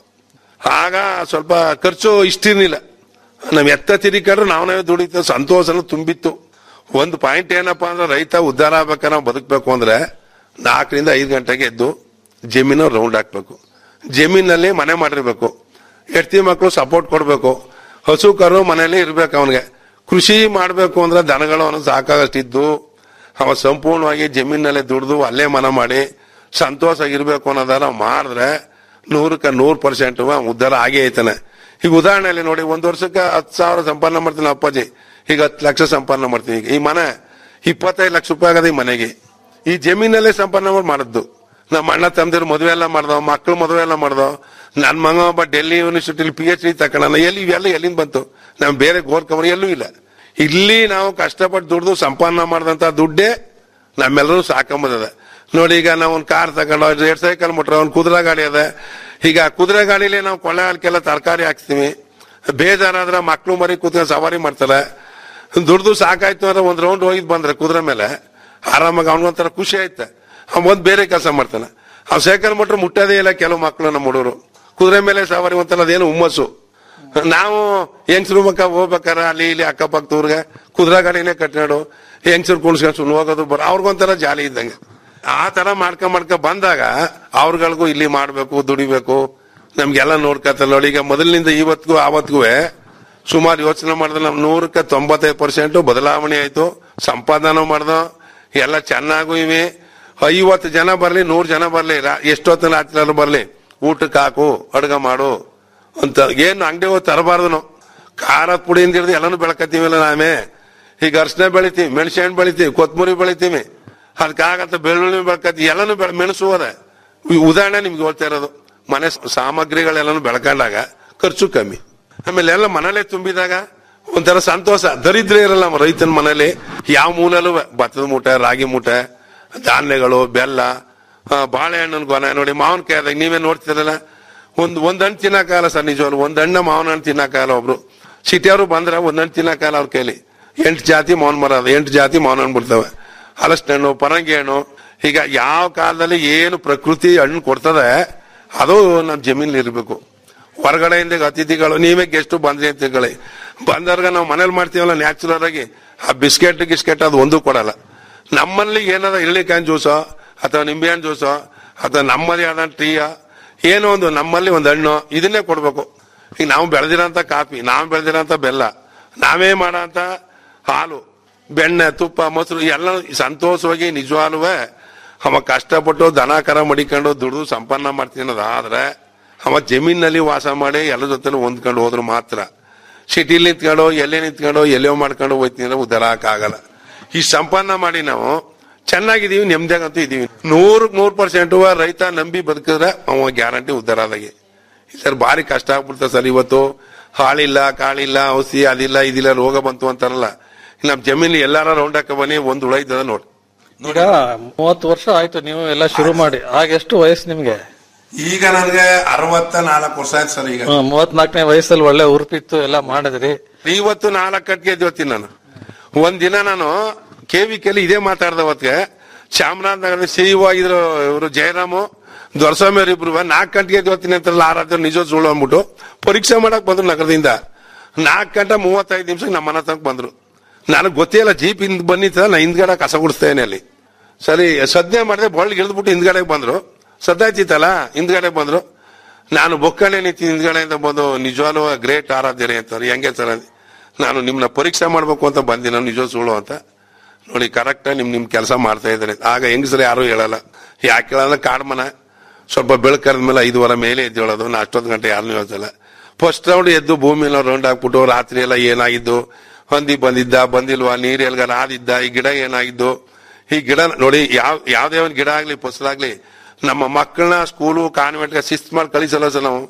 N: ಆಗ ಸ್ವಲ್ಪ ಖರ್ಚು ಇಷ್ಟಿರ್ಲಿಲ್ಲ ನಮ್ ಎತ್ತ ತಿರುಗಿಕೊಂಡ್ರೆ ನಾವು ನಾವೇ ದುಡಿತ ಸಂತೋಷನ ತುಂಬಿತ್ತು ಒಂದು ಪಾಯಿಂಟ್ ಏನಪ್ಪಾ ಅಂದ್ರೆ ರೈತ ಉದ್ಧಾರ ಆಗ್ಬೇಕಾದ್ರೆ ನಾವು ಬದುಕಬೇಕು ಅಂದ್ರೆ ನಾಲ್ಕರಿಂದ ಐದು ಗಂಟೆಗೆ ಎದ್ದು ಜಮೀನು ರೌಂಡ್ ಹಾಕ್ಬೇಕು ಜಮೀನಲ್ಲಿ ಮನೆ ಮಾಡಿರ್ಬೇಕು ಹೆಡ್ತಿ ಮಕ್ಕಳು ಸಪೋರ್ಟ್ ಕೊಡ್ಬೇಕು ಹಸು ಕರು ಮನೇಲಿ ಇರ್ಬೇಕು ಅವನಿಗೆ ಕೃಷಿ ಮಾಡ್ಬೇಕು ಅಂದ್ರೆ ದನಗಳು ಅವನು ಸಾಕಾಗಷ್ಟಿದ್ದು ಅವ ಸಂಪೂರ್ಣವಾಗಿ ಜಮೀನಲ್ಲೇ ದುಡ್ದು ಅಲ್ಲೇ ಮನ ಮಾಡಿ ಸಂತೋಷ ಇರ್ಬೇಕು ಅನ್ನೋದಾರ ನಾವು ಮಾಡಿದ್ರೆ ನೂರಕ್ಕೆ ನೂರ್ ಪರ್ಸೆಂಟ್ ಉದ್ಧಾರ ಆಗೇ ಐತಾನೆ ಈಗ ಉದಾಹರಣೆಯಲ್ಲಿ ನೋಡಿ ಒಂದ್ ವರ್ಷಕ್ಕೆ ಹತ್ತು ಸಾವಿರ ಸಂಪಾದನೆ ಮಾಡ್ತೀನಿ ಅಪ್ಪಾಜಿ ಈಗ ಹತ್ತು ಲಕ್ಷ ಸಂಪಾದನೆ ಮಾಡ್ತೀನಿ ಈಗ ಈ ಮನೆ ಇಪ್ಪತ್ತೈದು ಲಕ್ಷ ರೂಪಾಯಿ ಆಗದ ಈ ಮನೆಗೆ ಈ ಜಮೀನಲ್ಲೇ ಸಂಪಾದನೆ ಮಾಡಿ ಮಾಡಿದ್ದು ನಮ್ಮ ಅಣ್ಣ ತಮ್ಮದಿರು ಮದುವೆ ಎಲ್ಲ ಮಾಡ್ದವ ಮಕ್ಕಳು ಮದುವೆ ಎಲ್ಲ ಮಾಡ್ದವ ನನ್ ಮಗ ಒಬ್ಬ ಡೆಲ್ಲಿ ಯೂನಿವರ್ಸಿಟಿಲಿ ಪಿ ಎಚ್ ಡಿ ತಕೊಂಡ ಎಲ್ಲಿ ಇವೆಲ್ಲ ಎಲ್ಲಿಂದ ಬಂತು ನಮ್ ಬೇರೆ ಗೋರ್ ಕಂಪನಿ ಎಲ್ಲೂ ಇಲ್ಲ ಇಲ್ಲಿ ನಾವು ಕಷ್ಟಪಟ್ಟು ದುಡ್ದು ಸಂಪಾದನೆ ಮಾಡಿದಂತ ದುಡ್ಡೇ ನಮ್ಮೆಲ್ಲರೂ ಸಾಕೊಂಬದ ನೋಡಿ ಈಗ ನಾವು ಒಂದು ಕಾರ್ ತಗೊಂಡು ಎರಡ್ ಸೈಕಲ್ ಮುಟ್ರ ಒಂದು ಕುದುರೆ ಗಾಡಿ ಅದ ಈಗ ಕುದುರೆ ಗಾಡಿಲಿ ನಾವು ಕೊಳ್ಳೆಗಾಲಕ್ಕೆಲ್ಲ ತರಕಾರಿ ಹಾಕ್ಸ್ತೀವಿ ಬೇಜಾರಾದ್ರೆ ಮಕ್ಳು ಮರಿ ಕೂತ್ಕೊಂಡು ಸವಾರಿ ಮಾಡ್ತಾರೆ ದುಡ್ದು ಸಾಕಾಯ್ತು ಅಂದ್ರೆ ಒಂದ್ ರೌಂಡ್ ಹೋಗಿದ್ ಬಂದ್ರೆ ಕುದುರೆ ಮೇಲೆ ಆರಾಮಾಗಿ ಅವನಿಗೊಂಥರ ಖುಷಿ ಆಯ್ತು ಅವ್ನ್ ಒಂದ್ ಬೇರೆ ಕೆಲಸ ಮಾಡ್ತಾನೆ ಅವ್ ಸೈಕಲ್ ಮಟ್ರ ಮುಟ್ಟೋದೇ ಇಲ್ಲ ಕೆಲವು ಮಕ್ಳು ನಮ್ಮ ಹುಡುಗರು ಕುದುರೆ ಮೇಲೆ ಸವಾರಿ ಒಂಥರ ಅದೇನು ಹುಮ್ಮಸ್ಸು ನಾವು ಹೆಂಗ್ಸ್ರು ಮಕ್ಕ ಹೋಗ್ಬೇಕಾರ ಅಲ್ಲಿ ಇಲ್ಲಿ ಅಕ್ಕಪಕ್ಕ ಊರ್ಗೆ ಕುದುರೆ ಗಾಡಿನೇ ಕಟ್ನಾಡು ಹೆಂಗ್ಸ್ರು ಕುಣಿಸ್ಕೊಂಡು ಸುಮ್ಮನೆ ಹೋಗೋದು ಬರ ಅವ್ರಿಗೊಂಥರ ಜಾಲಿ ಇದ್ದಂಗೆ ಆ ತರ ಮಾಡ್ಕೊಂಡ್ ಮಾಡ್ಕೊಂಡ್ ಬಂದಾಗ ಅವ್ರಗಳಿಗೂ ಇಲ್ಲಿ ಮಾಡ್ಬೇಕು ದುಡಿಬೇಕು ನಮ್ಗೆಲ್ಲ ನೋಡ್ಕತ್ತಲ್ಲ ನೋಡಿ ಈಗ ಮೊದಲಿನಿಂದ ಇವತ್ತಿಗೂ ಆವತ್ತಿಗೂ ಸುಮಾರು ಯೋಚನೆ ಮಾಡಿದ್ರೆ ನಮ್ ನೂರಕ್ಕೆ ತೊಂಬತ್ತೈದು ಪರ್ಸೆಂಟ್ ಬದಲಾವಣೆ ಆಯ್ತು ಸಂಪಾದನೆ ಮಾಡ್ದೋ ಎಲ್ಲ ಚೆನ್ನಾಗೂ ಇವೆ ಐವತ್ತು ಜನ ಬರ್ಲಿ ನೂರ್ ಜನ ಬರ್ಲಿ ರಾ- ಎಷ್ಟೊತ್ತಿನ ರಾತ್ರಿ ಬರ್ಲಿ ಊಟಕ್ಕೆ ಹಾಕು ಅಡ್ಗ ಮಾಡು ಅಂತ ಏನು ಅಂಗಡಿ ಹೋಗಿ ತರಬಾರ್ದು ನಾವು ಖಾರದ ಪುಡಿಯಿಂದ ಹಿಡಿದು ಎಲ್ಲಾನು ಬೆಳಕತ್ತೀವಲ್ಲ ನಾವೇ ಈಗ ಅರ್ಶಿನ ಬೆಳಿತೀವಿ ಮೆಣಸಿನ ಬೆಳಿತೀವಿ ಕೊತ್ಮುರಿ ಬೆಳಿತೀವಿ ಅದಕ್ಕಾಗಂತ ಬೆಳ್ಳುಳ್ಳಿ ಬೆಳ್ಕತ್ತೀವಿ ಎಲ್ಲಾನು ಬೆಳ ಮೆಣಸು ಹೋದ ಈ ಉದಾಹರಣೆ ನಿಮ್ಗೆ ಹೇಳ್ತಾ ಇರೋದು ಮನೆ ಸಾಮಗ್ರಿಗಳೆಲ್ಲನೂ ಬೆಳ್ಕೊಂಡಾಗ ಖರ್ಚು ಕಮ್ಮಿ ಆಮೇಲೆ ಎಲ್ಲ ಮನೇಲೆ ತುಂಬಿದಾಗ ಒಂಥರ ಸಂತೋಷ ದರಿದ್ರ ಇರಲ್ಲ ನಮ್ಮ ರೈತನ ಮನೇಲಿ ಯಾವ ಮೂಲೆಯಲ್ಲೂ ಭತ್ತದ ಮೂಟೆ ರಾಗಿ ಮೂಟೆ ಧಾನ್ಯಗಳು ಬೆಲ್ಲ ಆ, ಬಾಳೆಹಣ್ಣಿನ ಗೊನೆ ನೋಡಿ ಮಾವಿನಕಾಯಿ ಆದಾಗ ನೀವೇ ನೋಡ್ತಿರಲ್ಲ ಒಂದ್ ಒಂದ್ ಹಣ್ಣು ತಿನ್ನಕ್ಕಾಗಲ್ಲ ಸರ್ ನಿಜವಾಗ್ಲು ಒಂದ್ ಹಣ್ಣ ಮಾವಿನ ಹಣ್ಣು ತಿನ್ನಕ್ಕಾಗಲ್ಲ ಒಬ್ರು ಸಿಟಿಯವರು ಬಂದ್ರೆ ಒಂದ್ ಹಣ್ಣು ತಿನ್ನಕ್ಕಾಗಲ್ಲ ಅವ್ರ ಕೈಲಿ ಎಂಟು ಜಾತಿ ಮಾವಿನ ಮರ ಅದ ಎಂಟು ಜಾತಿ ಮಾವಿನ ಹಣ್ಣು ಬಿಡ್ತವೆ ಹಲಸಿನ ಹಣ್ಣು ಪರಂಗಿ ಹಣ್ಣು ಈಗ ಯಾವ ಕಾಲದಲ್ಲಿ ಏನು ಪ್ರಕೃತಿ ಹಣ್ಣು ಕೊಡ್ತದೆ ಅದು ನಮ್ಮ ಜಮೀನಲ್ಲಿ ಇರಬೇಕು ಹೊರಗಡೆಯಿಂದ ಈಗ ಅತಿಥಿಗಳು ನೀವೇ ಗೆಸ್ಟ್ ಬಂದ್ರಿ ಅಂತ ತಿಳ್ಕೊಳ್ಳಿ ಬಂದವ್ರಿಗೆ ನಾವು ಮನೇಲಿ ಮಾಡ್ತೀವಲ್ಲ ನ್ಯಾಚುರಲ್ ಆಗಿ ಆ ಬಿಸ್ಕೆಟ್ ಗಿಸ್ಕೆಟ್ ಅದು ಒಂದು ಕೊಡಲ್ಲ ನಮ್ಮಲ್ಲಿ ಏನದ ಇಳ್ಳಿಕಾಯಿನ ಜ್ಯೂಸೋ ಅಥವಾ ನಿಂಬೆಹಣ್ಣು ಜ್ಯೂಸೋ ಅಥವಾ ನಮ್ಮದೇ ಆದ ಟೀಯ ಏನೋ ಒಂದು ನಮ್ಮಲ್ಲಿ ಒಂದು ಹಣ್ಣು ಇದನ್ನೇ ಕೊಡ್ಬೇಕು ಈಗ ನಾವು ಬೆಳೆದಿರೋಂಥ ಕಾಫಿ ನಾವು ಬೆಳೆದಿರೋಂಥ ಬೆಲ್ಲ ನಾವೇ ಮಾಡೋಂಥ ಹಾಲು ಬೆಣ್ಣೆ ತುಪ್ಪ ಮೊಸರು ಎಲ್ಲ ಸಂತೋಷವಾಗಿ ನಿಜವಾಗ್ಲೂ ಅವ ಕಷ್ಟಪಟ್ಟು ದನ ಕರ ಮಡಿಕೊಂಡು ದುಡಿದು ಸಂಪನ್ನ ಮಾಡ್ತೀನಿ ಅನ್ನೋದಾದ್ರೆ ಅವ ಜಮೀನಲ್ಲಿ ವಾಸ ಮಾಡಿ ಎಲ್ಲ ಜೊತೆ ಹೊಂದ್ಕೊಂಡು ಹೋದ್ರು ಮಾತ್ರ ಸಿಟಿಲಿ ನಿಂತ್ಕೊಂಡು ಎಲ್ಲೇ ನಿಂತ್ಕೊಂಡು ಎಲ್ಲೋ ಮಾಡ್ಕೊಂಡು ಹೋಯ್ತೀನಿ ಅಂದ್ರೆ ಉದ್ಧಾರ ಆಗಲ್ಲ ಈ ಸಂಪನ್ನ ಮಾಡಿ ನಾವು ಚೆನ್ನಾಗಿದೀವಿ ನೆಮ್ಮದಿಯಾಗಂತೂ ಇದೀವಿ ನೂರಕ್ ನೂರ್ ಪರ್ಸೆಂಟ್ ರೈತ ನಂಬಿ ಬದುಕಿದ್ರೆ ಅವ ಗ್ಯಾರಂಟಿ ಉದ್ಧಾರ ಆದಾಗೆ ಸರ್ ಭಾರಿ ಕಷ್ಟ ಆಗ್ಬಿಡ್ತದೆ ಸರ್ ಇವತ್ತು ಹಾಳಿಲ್ಲ ಕಾಳಿಲ್ಲ ಔಷಧಿ ಅದಿಲ್ಲ ಇದಿಲ್ಲ ರೋಗ ಬಂತು ಅಂತಾರಲ್ಲ ನಮ್ ಜಮೀನು ಎಲ್ಲಾರ ರೌಂಡ್ ಹಾಕ ಬನ್ನಿ ಒಂದ್ ಹುಳ ಇದ್ದದ ನೋಡಿ
M: ಈಗ ಮೂವತ್ತು ವರ್ಷ ಆಯ್ತು ನೀವು ಎಲ್ಲ ಶುರು ಮಾಡಿ ಆಗ ಎಷ್ಟು ವಯಸ್ಸು ನಿಮ್ಗೆ
N: ಈಗ ನನಗೆ ಅರವತ್ತ ನಾಲ್ಕು ವರ್ಷ ಆಯ್ತು ಸರ್ ಈಗ
M: ಹ್ಮ್, ಮೂವತ್ನಾಲ್ಕನೇ ವಯಸ್ಸಲ್ಲಿ ಒಳ್ಳೆ ಉರುಪಿತ್ತು ಎಲ್ಲ ಮಾಡಿದ್ರಿ
N: ಇವತ್ತು ನಾಲ್ಕು ಕಟ್ಗೆ ಎದ್ದೋತೀನಿ ನಾನು ಒಂದ್ ದಿನ ನಾನು ಕೆ ವಿ ಕೆಲಿ ಇದೇ ಮಾತಾಡ್ದ ಅವತ್ತಿಗೆ ಚಾಮರಾಜನಗರದ ಸಿಇಒ ಆಗಿದ್ರು ಇವರು ಜಯರಾಮು ದೊರಸ್ವಾಮಿ ಅವರಿಬ್ರು ನಾಲ್ಕು ಗಂಟೆಗೆ ಎದ್ದೋತೀನಿ ಅಂತಾರಲ್ಲ ಆರಾಧ್ಯ ನಿಜ ಸುಳ್ಳು ಅಂದ್ಬಿಟ್ಟು ಪರೀಕ್ಷೆ ಮಾಡಕ್ ಬಂದ್ರು ನಗರದಿಂದ ನಾಲ್ಕು ಗಂಟೆ ಮೂವತ್ತೈದು ನಿಮಿಷಕ್ಕೆ ನಮ್ಮ ಮನೆ ತನಕ ಬಂದ್ರು ನನಗೆ ಗೊತ್ತೇ ಇಲ್ಲ ಜೀಪ್ ಹಿಂದ್ ಬಂದಿತ್ತ ನಾ ಹಿಂದ್ಗಡೆ ಕಸ ಗುಡಿಸ್ತೇನೆ ಅಲ್ಲಿ ಸರಿ ಸದ್ಯ ಮಾಡಿದೆ ಬಳ್ಳಿಗೆ ಇಳಿದ್ಬಿಟ್ಟು ಹಿಂದ್ಗಡೆಗೆ ಬಂದ್ರು ಸದ್ದಾಯ್ತಿತ್ತಲ್ಲ ಹಿಂದ್ಗಡೆ ಬಂದ್ರು ನಾನು ಬೊಕ್ಕಣೆ ನಿಂತು ಹಿಂದ್ಗಡೆಯಿಂದ ಬಂದು ನಿಜವಾಗ್ಲೂ ಗ್ರೇಟ್ ಆರಾಧ್ಯರೇ ಅಂತಾರೆ ಹೆಂಗೆ ಸರ್ ಅಂದೆ. ನಾನು ನಿಮ್ನ ಪರೀಕ್ಷೆ ಮಾಡ್ಬೇಕು ಅಂತ ಬಂದಿನ ನಿಜ ಸುಳ್ಳು ಅಂತ ನೋಡಿ ಕರೆಕ್ಟ್ ನಿಮ್ ನಿಮ್ ಕೆಲಸ ಮಾಡ್ತಾ ಇದ್ದಾರೆ ಆಗ ಹೆಂಗಸರು ಯಾರು ಹೇಳಲ್ಲ ಯಾಕೆ ಹೇಳಲ್ಲ ಕಾಡ್ಮನ ಸ್ವಲ್ಪ ಬೆಳಕರದ ಮೇಲೆ ಐದುವರೆ ಮೇಲೆ ಎದ್ದೇಳೋದು ನಾ ಅಷ್ಟೊತ್ತು ಗಂಟೆ ಯಾರನ್ನೂ ಹೇಳ್ತಲ್ಲ ಫಸ್ಟ್ ರೌಂಡ್ ಎದ್ದು ಭೂಮಿನ ರೌಂಡ್ ಹಾಕ್ಬಿಟ್ಟು ರಾತ್ರಿ ಎಲ್ಲ ಏನಾಗಿದ್ದು ಹೊಂದಿ ಬಂದಿದ್ದ ಬಂದಿಲ್ವಾ ನೀರ್ ಎಲ್ಗಾರ ಆದಿದ್ದ ಈ ಗಿಡ ಏನಾಗಿದ್ದು ಈ ಗಿಡ ನೋಡಿ ಯಾವ ಯಾವ್ದೇ ಒಂದು ಗಿಡ ಆಗ್ಲಿ ಫಸಲಾಗ್ಲಿ ನಮ್ಮ ಮಕ್ಕಳನ್ನ ಸ್ಕೂಲು ಕಾನ್ವೆಂಟ್ಗೆ ಶಿಸ್ತ್ ಮಾಡಿ ಕಳಿಸಲ್ಲ ಸರ್ ನಾವು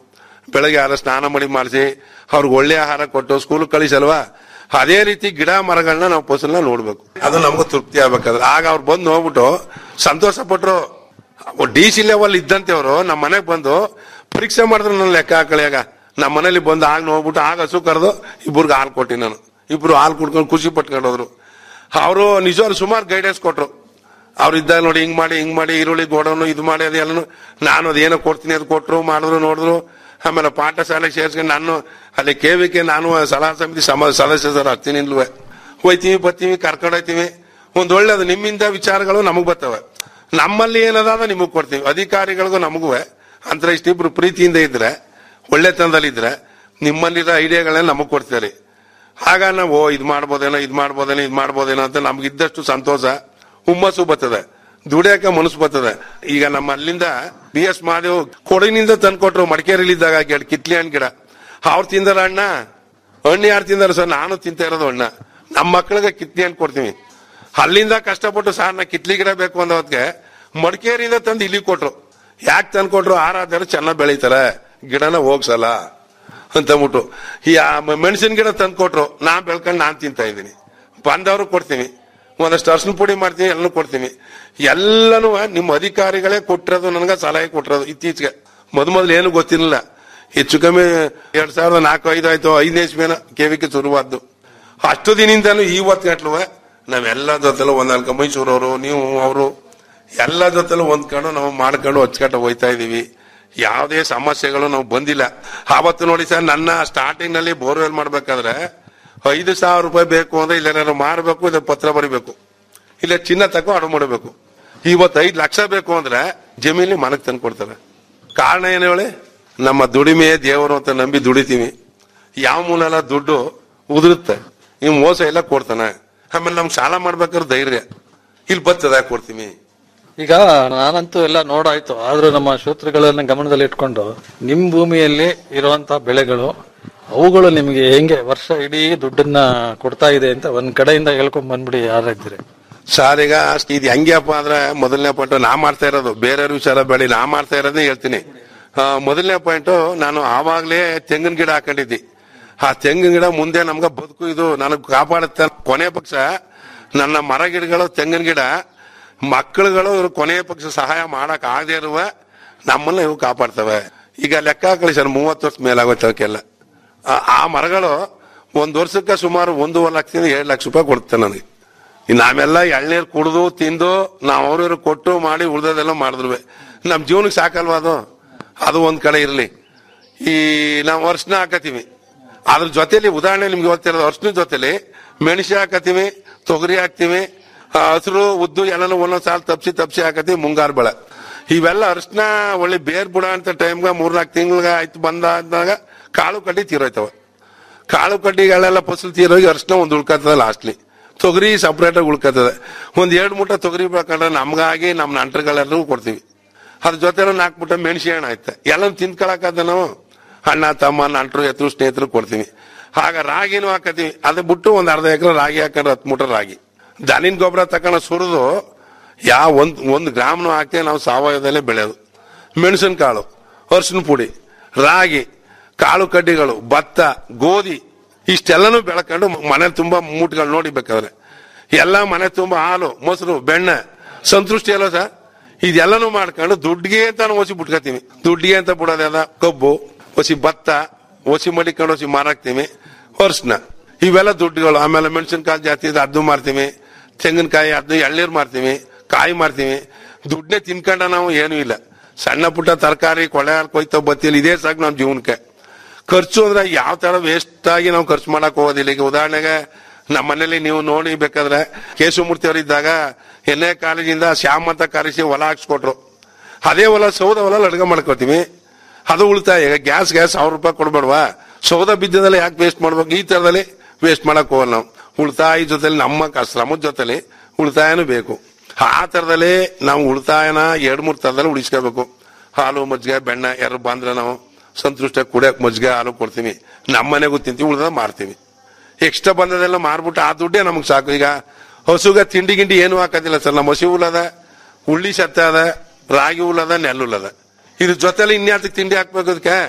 N: ಬೆಳಗ್ಗೆ ಯಾರ ಸ್ನಾನ ಮಾಡಿ ಮಾಡಿಸಿ ಅವ್ರಿಗೆ ಒಳ್ಳೆ ಆಹಾರ ಕೊಟ್ಟು ಸ್ಕೂಲ್ ಕಳಿಸಲ್ವಾ ಅದೇ ರೀತಿ ಗಿಡ ಮರಗಳನ್ನ ನಾವು ಫಸಲ್ನ ನೋಡ್ಬೇಕು ಅದು ನಮ್ಗೆ ತೃಪ್ತಿ ಆಗ್ಬೇಕಾದ್ರೆ ಆಗ ಅವ್ರು ಬಂದು ನೋಡ್ಬಿಟ್ಟು ಸಂತೋಷ ಪಟ್ರು ಡಿ ಸಿ ಲೆವೆಲ್ ಇದ್ದಂತೆ ಅವರು ನಮ್ಮ ಮನೆಗೆ ಬಂದು ಪರೀಕ್ಷೆ ಮಾಡಿದ್ರು ನನ್ನ ಲೆಕ್ಕ ಹಾಕಳಿಯಾಗ ನಮ್ಮ ಮನೇಲಿ ಬಂದು ಆಗ ನೋಡ್ಬಿಟ್ಟು ಆಗ ಹಸು ಕರೆದು ಇಬ್ಬರಿಗೆ ಹಾಲು ಕೊಟ್ಟಿ ನಾನು ಇಬ್ರು ಹಾಲು ಕುಡ್ಕೊಂಡು ಖುಷಿ ಪಟ್ಕೊಂಡು ಹೋದ್ರು ಅವರು ನಿಜವಾಗ್ಲು ಸುಮಾರು ಗೈಡೆನ್ಸ್ ಕೊಟ್ರು ಅವ್ರು ಇದ್ದಾಗ ನೋಡಿ ಹಿಂಗ್ ಮಾಡಿ ಹಿಂಗ್ ಮಾಡಿ ಈರುಳ್ಳಿ ಗೋಡೌನು ಇದು ಮಾಡಿ ಅದೆಲ್ಲನು ನಾನು ಅದೇನೋ ಕೊಡ್ತೀನಿ ಅದು ಕೊಟ್ರು ಮಾಡಿದ್ರು ನೋಡಿದ್ರು ಆಮೇಲೆ ಪಾಠಶಾಲೆಗೆ ಸೇರ್ಸ್ಕೊಂಡು ನಾನು ಅಲ್ಲಿ ಕೇವಿಕೆ ನಾನು ಸಲಹಾ ಸಮಿತಿ ಸಮ ಸದಸ್ಯ ಸರ್ ಹಚ್ತೀನಿ ಇಲ್ವೇ ಹೋಯ್ತೀವಿ ಬರ್ತೀವಿ ಕರ್ಕೊಂಡು ಹೋಯ್ತೀವಿ ಒಂದ್ ಒಳ್ಳೇದು ನಿಮ್ಮಿಂದ ವಿಚಾರಗಳು ನಮಗ್ ಬರ್ತವೆ ನಮ್ಮಲ್ಲಿ ಏನದಾದ ನಿಮಗ್ ಕೊಡ್ತೀವಿ ಅಧಿಕಾರಿಗಳಿಗೂ ನಮಗೂ ಅಂತ ಇಷ್ಟಿಬ್ರು ಪ್ರೀತಿಯಿಂದ ಇದ್ರೆ ಒಳ್ಳೆತನದಲ್ಲಿ ಇದ್ರೆ ನಿಮ್ಮಲ್ಲಿರೋ ಐಡಿಯಾಗಳನ್ನ ನಮಗ್ ಕೊಡ್ತೀರಿ ಆಗ ನಾವು ಓ ಇದ್ ಮಾಡ್ಬೋದೇನೋ ಇದ್ ಮಾಡ್ಬೋದೇನೋ ಇದ್ ಮಾಡ್ಬೋದೇನೋ ಅಂತ ನಮ್ಗೆ ಇದ್ದಷ್ಟು ಸಂತೋಷ ಹುಮ್ಮಸ್ಸು ಬರ್ತದೆ ದುಡಿಯಕ ಮನಸ್ಸು ಬರ್ತದೆ ಈಗ ನಮ್ಮ ಅಲ್ಲಿಂದ ಬಿ ಎಸ್ ಮಾದೇವ್ ಕೊಡಗಿನಿಂದ ತಂದ್ಕೊಟ್ರು ಮಡಿಕೇರಿಲಿದ್ದಾಗ ಗಿಡ ಕಿತ್ಲಿ ಹಣ್ಣು ಗಿಡ ಅವ್ರು ತಿಂದಾರ ಅಣ್ಣ ಹಣ್ಣು ಯಾರು ತಿಂದಾರ ಸರ್ ನಾನು ತಿಂತಾ ಇರೋದು ಅಣ್ಣ ನಮ್ಮ ಮಕ್ಕಳಿಗೆ ಕಿತ್ಲಿ ಹಣ್ಣು ಕೊಡ್ತೀವಿ ಅಲ್ಲಿಂದ ಕಷ್ಟಪಟ್ಟು ಸಾರ್ ನಾ ಕಿತ್ಲಿ ಗಿಡ ಬೇಕು ಅಂದವತ್ಗೆ ಮಡಿಕೇರಿಯಿಂದ ತಂದು ಇಲ್ಲಿ ಕೊಟ್ರು ಯಾಕೆ ತಂದ್ಕೊಟ್ರು ಆರಾಧರು ಚೆನ್ನಾಗಿ ಬೆಳೀತಾರೆ ಗಿಡನ ಹೋಗ್ಸಲ್ಲ ಅಂತಂದ್ಬಿಟ್ಟು ಈ ಆ ಮ- ಮೆಣಸಿನ ಗಿಡ ತಂದು ಕೊಟ್ರು ನಾ ಬೆಳ್ಕೊಂಡು ನಾನ್ ತಿಂತಾ ಇದ್ದೀನಿ ಬಂದವರು ಕೊಡ್ತೀನಿ ಒಂದಷ್ಟು ಅರ್ಶಿನ ಪುಡಿ ಮಾಡ್ತೀನಿ ಎಲ್ಲನೂ ಕೊಡ್ತೀನಿ ಎಲ್ಲನೂ ನಿಮ್ಮ ಅಧಿಕಾರಿಗಳೇ ಕೊಟ್ಟಿರೋದು ನನಗೆ ಸಲಹೆ ಕೊಟ್ಟಿರೋದು ಇತ್ತೀಚೆಗೆ ಮೊದ್ ಮೊದ್ಲು ಏನು ಗೊತ್ತಿರಲಿಲ್ಲ ಹೆಚ್ಚು ಕಮ್ಮಿ ಎರಡ್ ಸಾವಿರದ ನಾಲ್ಕು ಐದು ಆಯ್ತು ಐದನೇ ಇಸ್ವೇನ ಕೆವಿಕೆ ಶುರುವಾದ್ದು ಅಷ್ಟು ದಿನದಿಂದನೂ ಇವತ್ತು ಗಂಟ್ಲುವೆ ನಾವೆಲ್ಲ ಜೊತೆಲೂ ಒಂದ್ ನಾಲ್ಕು ಮೈಸೂರವರು ನೀವು ಅವರು ಎಲ್ಲ ಜೊತೆಲೂ ಹೊಂದ್ಕೊಂಡು ನಾವು ಮಾಡ್ಕೊಂಡು ಹಚ್ಕೊಂಡು ಹೋಯ್ತಾ ಇದೀವಿ ಯಾವುದೇ ಸಮಸ್ಯೆಗಳು ನಾವು ಬಂದಿಲ್ಲ ಆವತ್ತು ನೋಡಿ ಸರ್ ನನ್ನ ಸ್ಟಾರ್ಟಿಂಗ್ ನಲ್ಲಿ ಬೋರ್ವೆಲ್ ಮಾಡ್ಬೇಕಾದ್ರೆ ಐದು ಸಾವಿರ ರೂಪಾಯಿ ಬೇಕು ಅಂದ್ರೆ ಇಲ್ಲ ಮಾರಬೇಕು ಇಲ್ಲ ಪತ್ರ ಬರಿಬೇಕು ಇಲ್ಲ ಚಿನ್ನ ತಗೋ ಅಡು ಮಾಡಬೇಕು ಇವತ್ತು ಐದು ಲಕ್ಷ ಬೇಕು ಅಂದ್ರೆ ಜಮೀಲಿ ಮನಕ್ ತಂದು ಕೊಡ್ತಾರೆ ಕಾರಣ ಏನು ಹೇಳಿ ನಮ್ಮ ದುಡಿಮೆ ದೇವರು ಅಂತ ನಂಬಿ ದುಡಿತೀವಿ ಯಾವ ಮೂಲೆಲ್ಲ ದುಡ್ಡು ಉದುರುತ್ತೆ ಈ ಮೋಸ ಎಲ್ಲ ಕೊಡ್ತಾನೆ ಆಮೇಲೆ ನಮ್ಗೆ ಸಾಲ ಮಾಡ್ಬೇಕಾದ್ರೆ ಧೈರ್ಯ ಇಲ್ಲಿ ಬರ್ತದ ಕೊಡ್ತೀವಿ
M: ಈಗ ನಾನಂತೂ ಎಲ್ಲ ನೋಡಾಯ್ತು ಆದ್ರೂ ನಮ್ಮ ಶ್ರೋತೃಗಳನ್ನ ಗಮನದಲ್ಲಿ ಇಟ್ಕೊಂಡು ನಿಮ್ ಭೂಮಿಯಲ್ಲಿ ಇರುವಂತ ಬೆಳೆಗಳು ಅವುಗಳು ನಿಮ್ಗೆ ಹೆಂಗೆ ವರ್ಷ ಇಡೀ ದುಡ್ಡನ್ನ ಕೊಡ್ತಾ ಇದೆ ಅಂತ ಒಂದ್ ಕಡೆಯಿಂದ ಹೇಳ್ಕೊಂಡ್ ಬಂದ್ಬಿಡಿ ಯಾರಿದ್ದೀರಿ
N: ಸರ್ ಈಗ ಇದು ಹೆಂಗ್ಯಪ್ಪ ಅಂದ್ರೆ ಮೊದಲನೇ ಪಾಯಿಂಟ್ ನಾ ಮಾಡ್ತಾ ಇರೋದು ಬೇರೆಯವ್ರ ವಿಚಾರ ಬೇಡಿ ನಾ ಮಾಡ್ತಾ ಇರೋದೇ ಹೇಳ್ತೀನಿ ಆ, ಮೊದಲನೇ ಪಾಯಿಂಟ್ ನಾನು ಆವಾಗ್ಲೇ ತೆಂಗಿನ ಗಿಡ ಹಾಕೊಂಡಿದ್ದಿ ಆ ತೆಂಗಿನ ಗಿಡ ಮುಂದೆ ನಮ್ಗೆ ಬದುಕು ಇದು ನನಗ್ ಕಾಪಾಡುತ್ತೆ ಕೊನೆ ಪಕ್ಷ ನನ್ನ ಮರ ಗಿಡಗಳು ತೆಂಗಿನ ಗಿಡ ಮಕ್ಕಳುಗಳು ಇವ್ರು ಕೊನೆಯ ಪಕ್ಷ ಸಹಾಯ ಮಾಡಕ್ ಆಗದೆ ಇರುವ ನಮ್ಮನ್ನ ಇವು ಕಾಪಾಡ್ತವೆ ಈಗ ಲೆಕ್ಕ ಹಾಕಲಿ ಸರ್ ಮೂವತ್ತು ವರ್ಷ ಮೇಲಾಗುತ್ತೆ ಅವಕ್ಕೆಲ್ಲ ಆ- ಆ ಮರಗಳು ಒಂದ್ ವರ್ಷಕ್ಕೆ ಸುಮಾರು ಒಂದೂವರೆ ಲಕ್ಷದಿಂದ ಏಳು ಲಕ್ಷ ರೂಪಾಯಿ ಕೊಡುತ್ತೆ ನನಗೆ ಇನ್ನು ನಾವೆಲ್ಲ ಎಳ್ನೀರು ಕುಡಿದು ತಿಂದು ನಾವು ಅವ್ರಿವ್ರು ಕೊಟ್ಟು ಮಾಡಿ ಉಳ್ದದೆಲ್ಲ ಮಾಡಿದ್ರು ನಮ್ ಜೀವನಕ್ಕೆ ಸಾಕಲ್ವಾ ಅದು ಅದು ಒಂದ್ ಕಡೆ ಇರಲಿ ಈ ನಾವು ವರ್ಷನ ಹಾಕತ್ತೀವಿ ಅದ್ರ ಜೊತೆಲಿ ಉದಾಹರಣೆ ನಿಮ್ಗೆ ಗೊತ್ತಿರೋದು ವರ್ಷನ ಜೊತೆಲಿ ಮೆಣಸು ಹಾಕತ್ತೀವಿ ತೊಗರಿ ಹಾಕ್ತಿವಿ ಆ, ಹಸಿರು ಉದ್ದು ಎಲ್ಲನೂ ಒಂದೊಂದ್ ಸಾಲ ತಪ್ಸಿ ತಪ್ಸಿ ಹಾಕತ್ತೀವಿ ಮುಂಗಾರು ಬೆಳೆ ಇವೆಲ್ಲ ಅರ್ಶನ ಒಳ್ಳೆ ಬೇರ್ ಬುಡ ಅಂತ ಟೈಮ್ಗೆ ಮೂರ್ನಾಲ್ಕು ತಿಂಗ್ಳಿಗೆ ಆಯ್ತು ಬಂದ ಅಂದಾಗ ಕಾಳು ಕಡ್ಡಿ ತೀರೋಯ್ತವ ಕಾಳು ಕಡ್ಡಿಗಳೆಲ್ಲ ಫಸಲು ತೀರೋಗಿ ಅರ್ಶನ ಒಂದ್ ಉಳ್ಕತ್ತದ ಲಾಸ್ಟ್ಲಿ ತೊಗರಿ ಸಪ್ರೇಟ್ ಆಗಿ ಉಳ್ಕತ್ತದ ಒಂದ್ ಎರಡ್ ಮೂಟ ತೊಗರಿ ಬೇಕಂದ್ರೆ ನಮ್ಗಾಗಿ ನಮ್ ನಂಟರುಗಳೆಲ್ಲರಿಗೂ ಕೊಡ್ತೀವಿ ಅದ್ರ ಜೊತೆ ನಾಲ್ಕು ಮೂಟ ಮೆಣಸಿ ಹಣ್ಣು ಆಯ್ತು ಎಲ್ಲ ತಿಂದ್ಕೊಳಕದ ನಾವು ಅಣ್ಣ ತಮ್ಮ ನಂಟರು ಎತ್ತರು ಸ್ನೇಹಿತರು ಕೊಡ್ತೀವಿ ಆಗ ರಾಗಿನೂ ಹಾಕತ್ತೀವಿ ಅದೇ ಬಿಟ್ಟು ಒಂದ್ ಅರ್ಧ ಎಕರೆ ರಾಗಿ ಹಾಕೊಂಡ್ರೆ ಹತ್ತು ಮೂಟ ರಾಗಿ ದನಿನ್ ಗೊಬ್ಬರ ತಕೊಂಡ ಸುರಿದು ಯಾವ ಒಂದ್ ಒಂದ್ ಗ್ರಾಮ್ನು ಹಾಕಿ ನಾವು ಸಾವಯವದಲ್ಲೇ ಬೆಳೆಯೋದು ಮೆಣಸಿನ ಕಾಳು ಅರ್ಶಿನ ಪುಡಿ ರಾಗಿ ಕಾಳು ಕಡ್ಡಿಗಳು ಭತ್ತ ಗೋಧಿ ಇಷ್ಟೆಲ್ಲನೂ ಬೆಳ್ಕೊಂಡು ಮನೆ ತುಂಬಾ ಮೂಟಗಳು ನೋಡಿ ಬೇಕಾದ್ರೆ ಎಲ್ಲ ಮನೆ ತುಂಬಾ ಹಾಲು ಮೊಸರು ಬೆಣ್ಣೆ ಸಂತೃಷ್ಟಿ ಅಲ್ಲ ಸರ್ ಇದೆಲ್ಲನೂ ಮಾಡ್ಕೊಂಡು ದುಡ್ಡಿಗೆ ಅಂತ ನಾವು ಒಸಿ ಬಿಟ್ಕೋತೀವಿ ದುಡ್ಡಿಗೆ ಅಂತ ಬಿಡೋದೆಲ್ಲ ಕಬ್ಬು ಒಸಿ ಭತ್ತ ಒಸಿ ಮಡಿಕೊಂಡು ಒಸಿ ಮಾರಾಕ್ತೀವಿ ವರ್ಷನ ಇವೆಲ್ಲ ದುಡ್ಡುಗಳು ಆಮೇಲೆ ಮೆಣಸಿನಕಾಯಿ ಜಾಸ್ತಿ ಇದೆ ಅದನ್ನು ಮಾರ್ತೀವಿ ತೆಂಗಿನಕಾಯಿ ಅದನ್ನ ಎಳ್ನೀರು ಮಾರ್ತೀವಿ ಕಾಯಿ ಮಾರ್ತೀವಿ ದುಡ್ಡನ್ನೇ ತಿನ್ಕೊಂಡ ನಾವು ಏನೂ ಇಲ್ಲ ಸಣ್ಣ ಪುಟ್ಟ ತರಕಾರಿ ಕೊಳೆ ಹಾಲು ಕೊಯ್ತೋ ಬತ್ತಿಲ್ಲ ಇದೇ ಸಾಕು ನಮ್ಮ ಜೀವನಕ್ಕೆ ಖರ್ಚು ಅಂದ್ರೆ ಯಾವ ತರ ವೇಸ್ಟ್ ಆಗಿ ನಾವು ಖರ್ಚು ಮಾಡಕ್ ಹೋಗೋದಿಲ್ಲ ಈಗ ಉದಾಹರಣೆಗೆ ನಮ್ಮ ಮನೇಲಿ ನೀವು ನೋಡಿ ಬೇಕಾದ್ರೆ ಕೇಶವಮೂರ್ತಿ ಅವರಿದ್ದಾಗ ಎಣ್ಣೆ ಕಾಲೇಜಿಂದ ಶ್ಯಾಮ್ ಅಂತ ಕರೆಸಿ ಹೊಲ ಹಾಕ್ಸ್ಕೊಟ್ರು ಅದೇ ಹೊಲ ಸೌದ ಹೊಲ ಅಡ್ಗೆ ಮಾಡ್ಕೋತೀವಿ ಅದು ಉಳಿತಾಯ ಈಗ ಗ್ಯಾಸ್ ಗ್ಯಾಸ್ ಸಾವಿರ ರೂಪಾಯಿ ಕೊಡ್ಬೇಡ್ವಾ ಸೌದ ಬಿದ್ದದಲ್ಲಿ ಯಾಕೆ ವೇಸ್ಟ್ ಮಾಡ್ಬೇಕು ಈ ತರದಲ್ಲಿ ವೇಸ್ಟ್ ಮಾಡಕ್ ಹೋಗಲ್ಲ ನಾವು ಉಳಿತಾಯ ಜೊತೆಲಿ ನಮ್ಮ ಕ- ಶ್ರಮದ ಜೊತೆಲಿ ಉಳಿತಾಯನೂ ಬೇಕು ಆ ತರದಲ್ಲಿ ನಾವು ಉಳಿತಾಯನ ಎರಡ್ ಮೂರ್ ತರದಲ್ಲಿ ಉಳಿಸ್ಕೋಬೇಕು ಹಾಲು ಮಜ್ಜಿಗೆ ಬೆಣ್ಣೆ ಯಾರು ಬಂದ್ರೆ ನಾವು ಸಂತೃಷ್ಟ ಕುಡಿಯಕ್ ಮಜ್ಜಿಗೆ ಹಾಲು ಕೊಡ್ತೀವಿ ನಮ್ಮ ಮನೆಗೂ ತಿಂತೀವಿ ಉಳಿದ ಮಾರ್ತೀವಿ ಎಕ್ಸ್ಟ್ರಾ ಬಂದದೆಲ್ಲ ಮಾರ್ಬಿಟ್ಟು ಆ ದುಡ್ಡೇ ನಮಗ್ ಸಾಕು ಈಗ ಹಸುಗೆ ತಿಂಡಿ ಗಿಂಡಿ ಏನು ಹಾಕೋದಿಲ್ಲ ಸರ್ ನಮ್ಮ ಹಸಿ ಹುಲ್ಲದ ಉಳ್ಳಿ ಸತ್ತ ಅದ ರಾಗಿ ಹುಲ್ಲದ ನೆಲ್ಲು ಹುಲ್ಲದ ಇದ್ರ ಜೊತೆಲಿ ಇನ್ಯಾತಕ್ಕೆ ತಿಂಡಿ ಹಾಕ್ಬೇಕು ಅದಕ್ಕೆ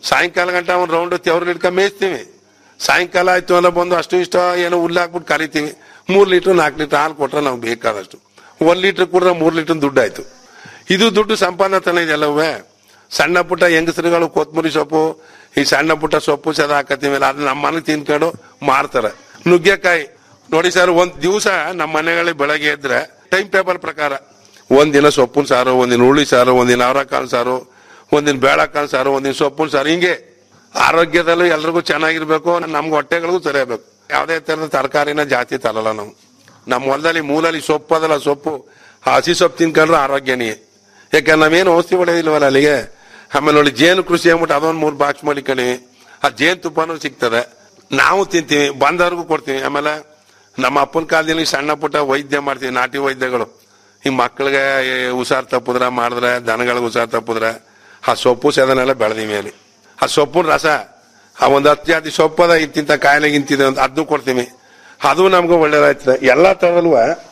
N: ಸಾಯಂಕಾಲ ಗಂಟ ಅವ್ನು ರೌಂಡ್ ತೆವ್ರಲ್ಲಿ ಹಿಡ್ಕೊಂಡ್ ಮೇಯ್ಸ್ತೀವಿ ಸಾಯಂಕಾಲ ಆಯ್ತು ಅನ್ನೋ ಬಂದು ಅಷ್ಟು ಇಷ್ಟ ಏನೋ ಹುಲ್ಲು ಹಾಕ್ಬಿಟ್ಟು ಕರಿತೀವಿ ಮೂರ್ ಲೀಟರ್ ನಾಲ್ಕು ಲೀಟರ್ ಹಾಲು ಕೊಟ್ರೆ ನಮ್ಗೆ ಬೇಕಾದಷ್ಟು ಒಂದ್ ಲೀಟರ್ ಕುಡ್ರೆ ಮೂರ್ ಲೀಟರ್ ದುಡ್ಡು ಆಯ್ತು ಇದು ದುಡ್ಡು ಸಂಪಾದನೆ ಇದೆಲ್ಲವೇ ಸಣ್ಣ ಪುಟ್ಟ ಹೆಂಗಸರುಗಳು ಕೊತ್ಮುರಿ ಸೊಪ್ಪು ಈ ಸಣ್ಣ ಪುಟ್ಟ ಸೊಪ್ಪು ಸದ ಹಾಕತ್ತೀವಿ ಅದನ್ನ ನಮ್ಮ ಮನೆಗೆ ತಿನ್ಕೊಂಡು ಮಾರ್ತಾರೆ ನುಗ್ಗೆಕಾಯಿ ನೋಡಿ ಸರ್ ಒಂದ್ ದಿವಸ ನಮ್ಮ ಮನೆಗಳಲ್ಲಿ ಬೆಳಗ್ಗೆ ಎದ್ರೆ ಟೈಮ್ ಟೇಬಲ್ ಪ್ರಕಾರ ಒಂದಿನ ಸೊಪ್ಪಿನ ಸಾರು ಒಂದಿನ ಹುಳಿ ಸಾರು ಒಂದಿನ ಅವರಕಾಳು ಸಾರು ಒಂದಿನ ಬೇಳೆಕಾಳು ಸಾರು ಒಂದಿನ ಸೊಪ್ಪಿನ ಸಾರು ಹಿಂಗೆ ಆರೋಗ್ಯದಲ್ಲೂ ಎಲ್ರಿಗೂ ಚೆನ್ನಾಗಿರ್ಬೇಕು ನಮ್ಗೆ ಹೊಟ್ಟೆಗಳಿಗೂ ಸರಿಯಾಗಬೇಕು ಯಾವುದೇ ತರದ ತರಕಾರಿನ ಜಾಸ್ತಿ ತರಲ್ಲ ನಾವು ನಮ್ಮ ಹೊಲದಲ್ಲಿ ಮೂಲಲ್ಲಿ ಸೊಪ್ಪು ಅದಲ್ಲ ಸೊಪ್ಪು ಆ ಹಸಿ ಸೊಪ್ಪು ತಿನ್ಕೊಂಡ್ರೆ ಆರೋಗ್ಯನೇ ಯಾಕಂದ್ರೆ ನಾವೇನು ಔಷಧಿ ಹೊಡೆಯೋದಿಲ್ವಲ್ಲ ಅಲ್ಲಿಗೆ ಆಮೇಲೆ ನೋಡಿ ಜೇನು ಕೃಷಿ ಅಂದ್ಬಿಟ್ಟು ಅದೊಂದು ಮೂರು ಬಾಕ್ಸ್ ಮಲಿಕಣಿವಿ ಆ ಜೇನು ತುಪ್ಪನೂ ಸಿಗ್ತದೆ ನಾವು ತಿಂತೀವಿ ಬಂದವ್ರಿಗೂ ಕೊಡ್ತೀವಿ ಆಮೇಲೆ ನಮ್ಮ ಅಪ್ಪನ ಕಾಲದಲ್ಲಿ ಸಣ್ಣ ಪುಟ್ಟ ವೈದ್ಯ ಮಾಡ್ತೀವಿ ನಾಟಿ ವೈದ್ಯಗಳು ಈ ಮಕ್ಕಳಿಗೆ ಹುಷಾರ್ ತಪ್ಪಿದ್ರೆ ಮಾಡಿದ್ರೆ ದನಗಳಿಗೆ ಹುಷಾರ್ ತಪ್ಪಿದ್ರೆ ಆ ಸೊಪ್ಪು ಸೇದನೆಲ್ಲ ಬೆಳೆದಿವಿ ಅಲ್ಲಿ ಆ ಸೊಪ್ಪಿನ ರಸ ಆ ಒಂದು ಹತ್ತು ಜಾತಿ ಸೊಪ್ಪದ ಇಂತಿಂತ ಕಾಯಿಲೆಗೆ ಇಂತಿದೆ ಅಂತ ಅದನ್ನು ಕೊಡ್ತೀವಿ ಅದು ನಮ್ಗೆ ಒಳ್ಳೇದಾಯ್ತದೆ ಎಲ್ಲಾ ತರದಲ್ವ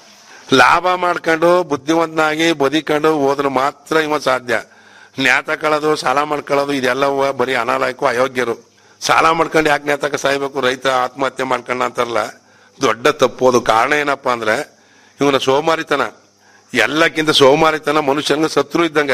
N: ಲಾಭ ಮಾಡ್ಕೊಂಡು ಬುದ್ಧಿವಂತನಾಗಿ ಬದುಕೊಂಡು ಹೋದ್ರೆ ಮಾತ್ರ ಇವ ಸಾಧ್ಯ ನ್ಯಾಯ ತಕೊಳ್ಳೋದು ಸಾಲ ಮಾಡ್ಕೊಳ್ಳೋದು ಇದೆಲ್ಲವ ಬರೀ ಅನಾಲಾಯಕು ಅಯೋಗ್ಯರು ಸಾಲ ಮಾಡ್ಕೊಂಡು ಯಾಕೆ ನ್ಯಾತಕ ಸಾಯ್ಬೇಕು ರೈತ ಆತ್ಮಹತ್ಯೆ ಮಾಡ್ಕೊಂಡ ಅಂತಾರಲ್ಲ ದೊಡ್ಡ ತಪ್ಪು ಅದು ಕಾರಣ ಏನಪ್ಪಾ ಅಂದ್ರೆ ಇವನ ಸೋಮಾರಿತನ ಎಲ್ಲಕ್ಕಿಂತ ಸೋಮಾರಿತನ ಮನುಷ್ಯನಿಗೆ ಶತ್ರು ಇದ್ದಂಗೆ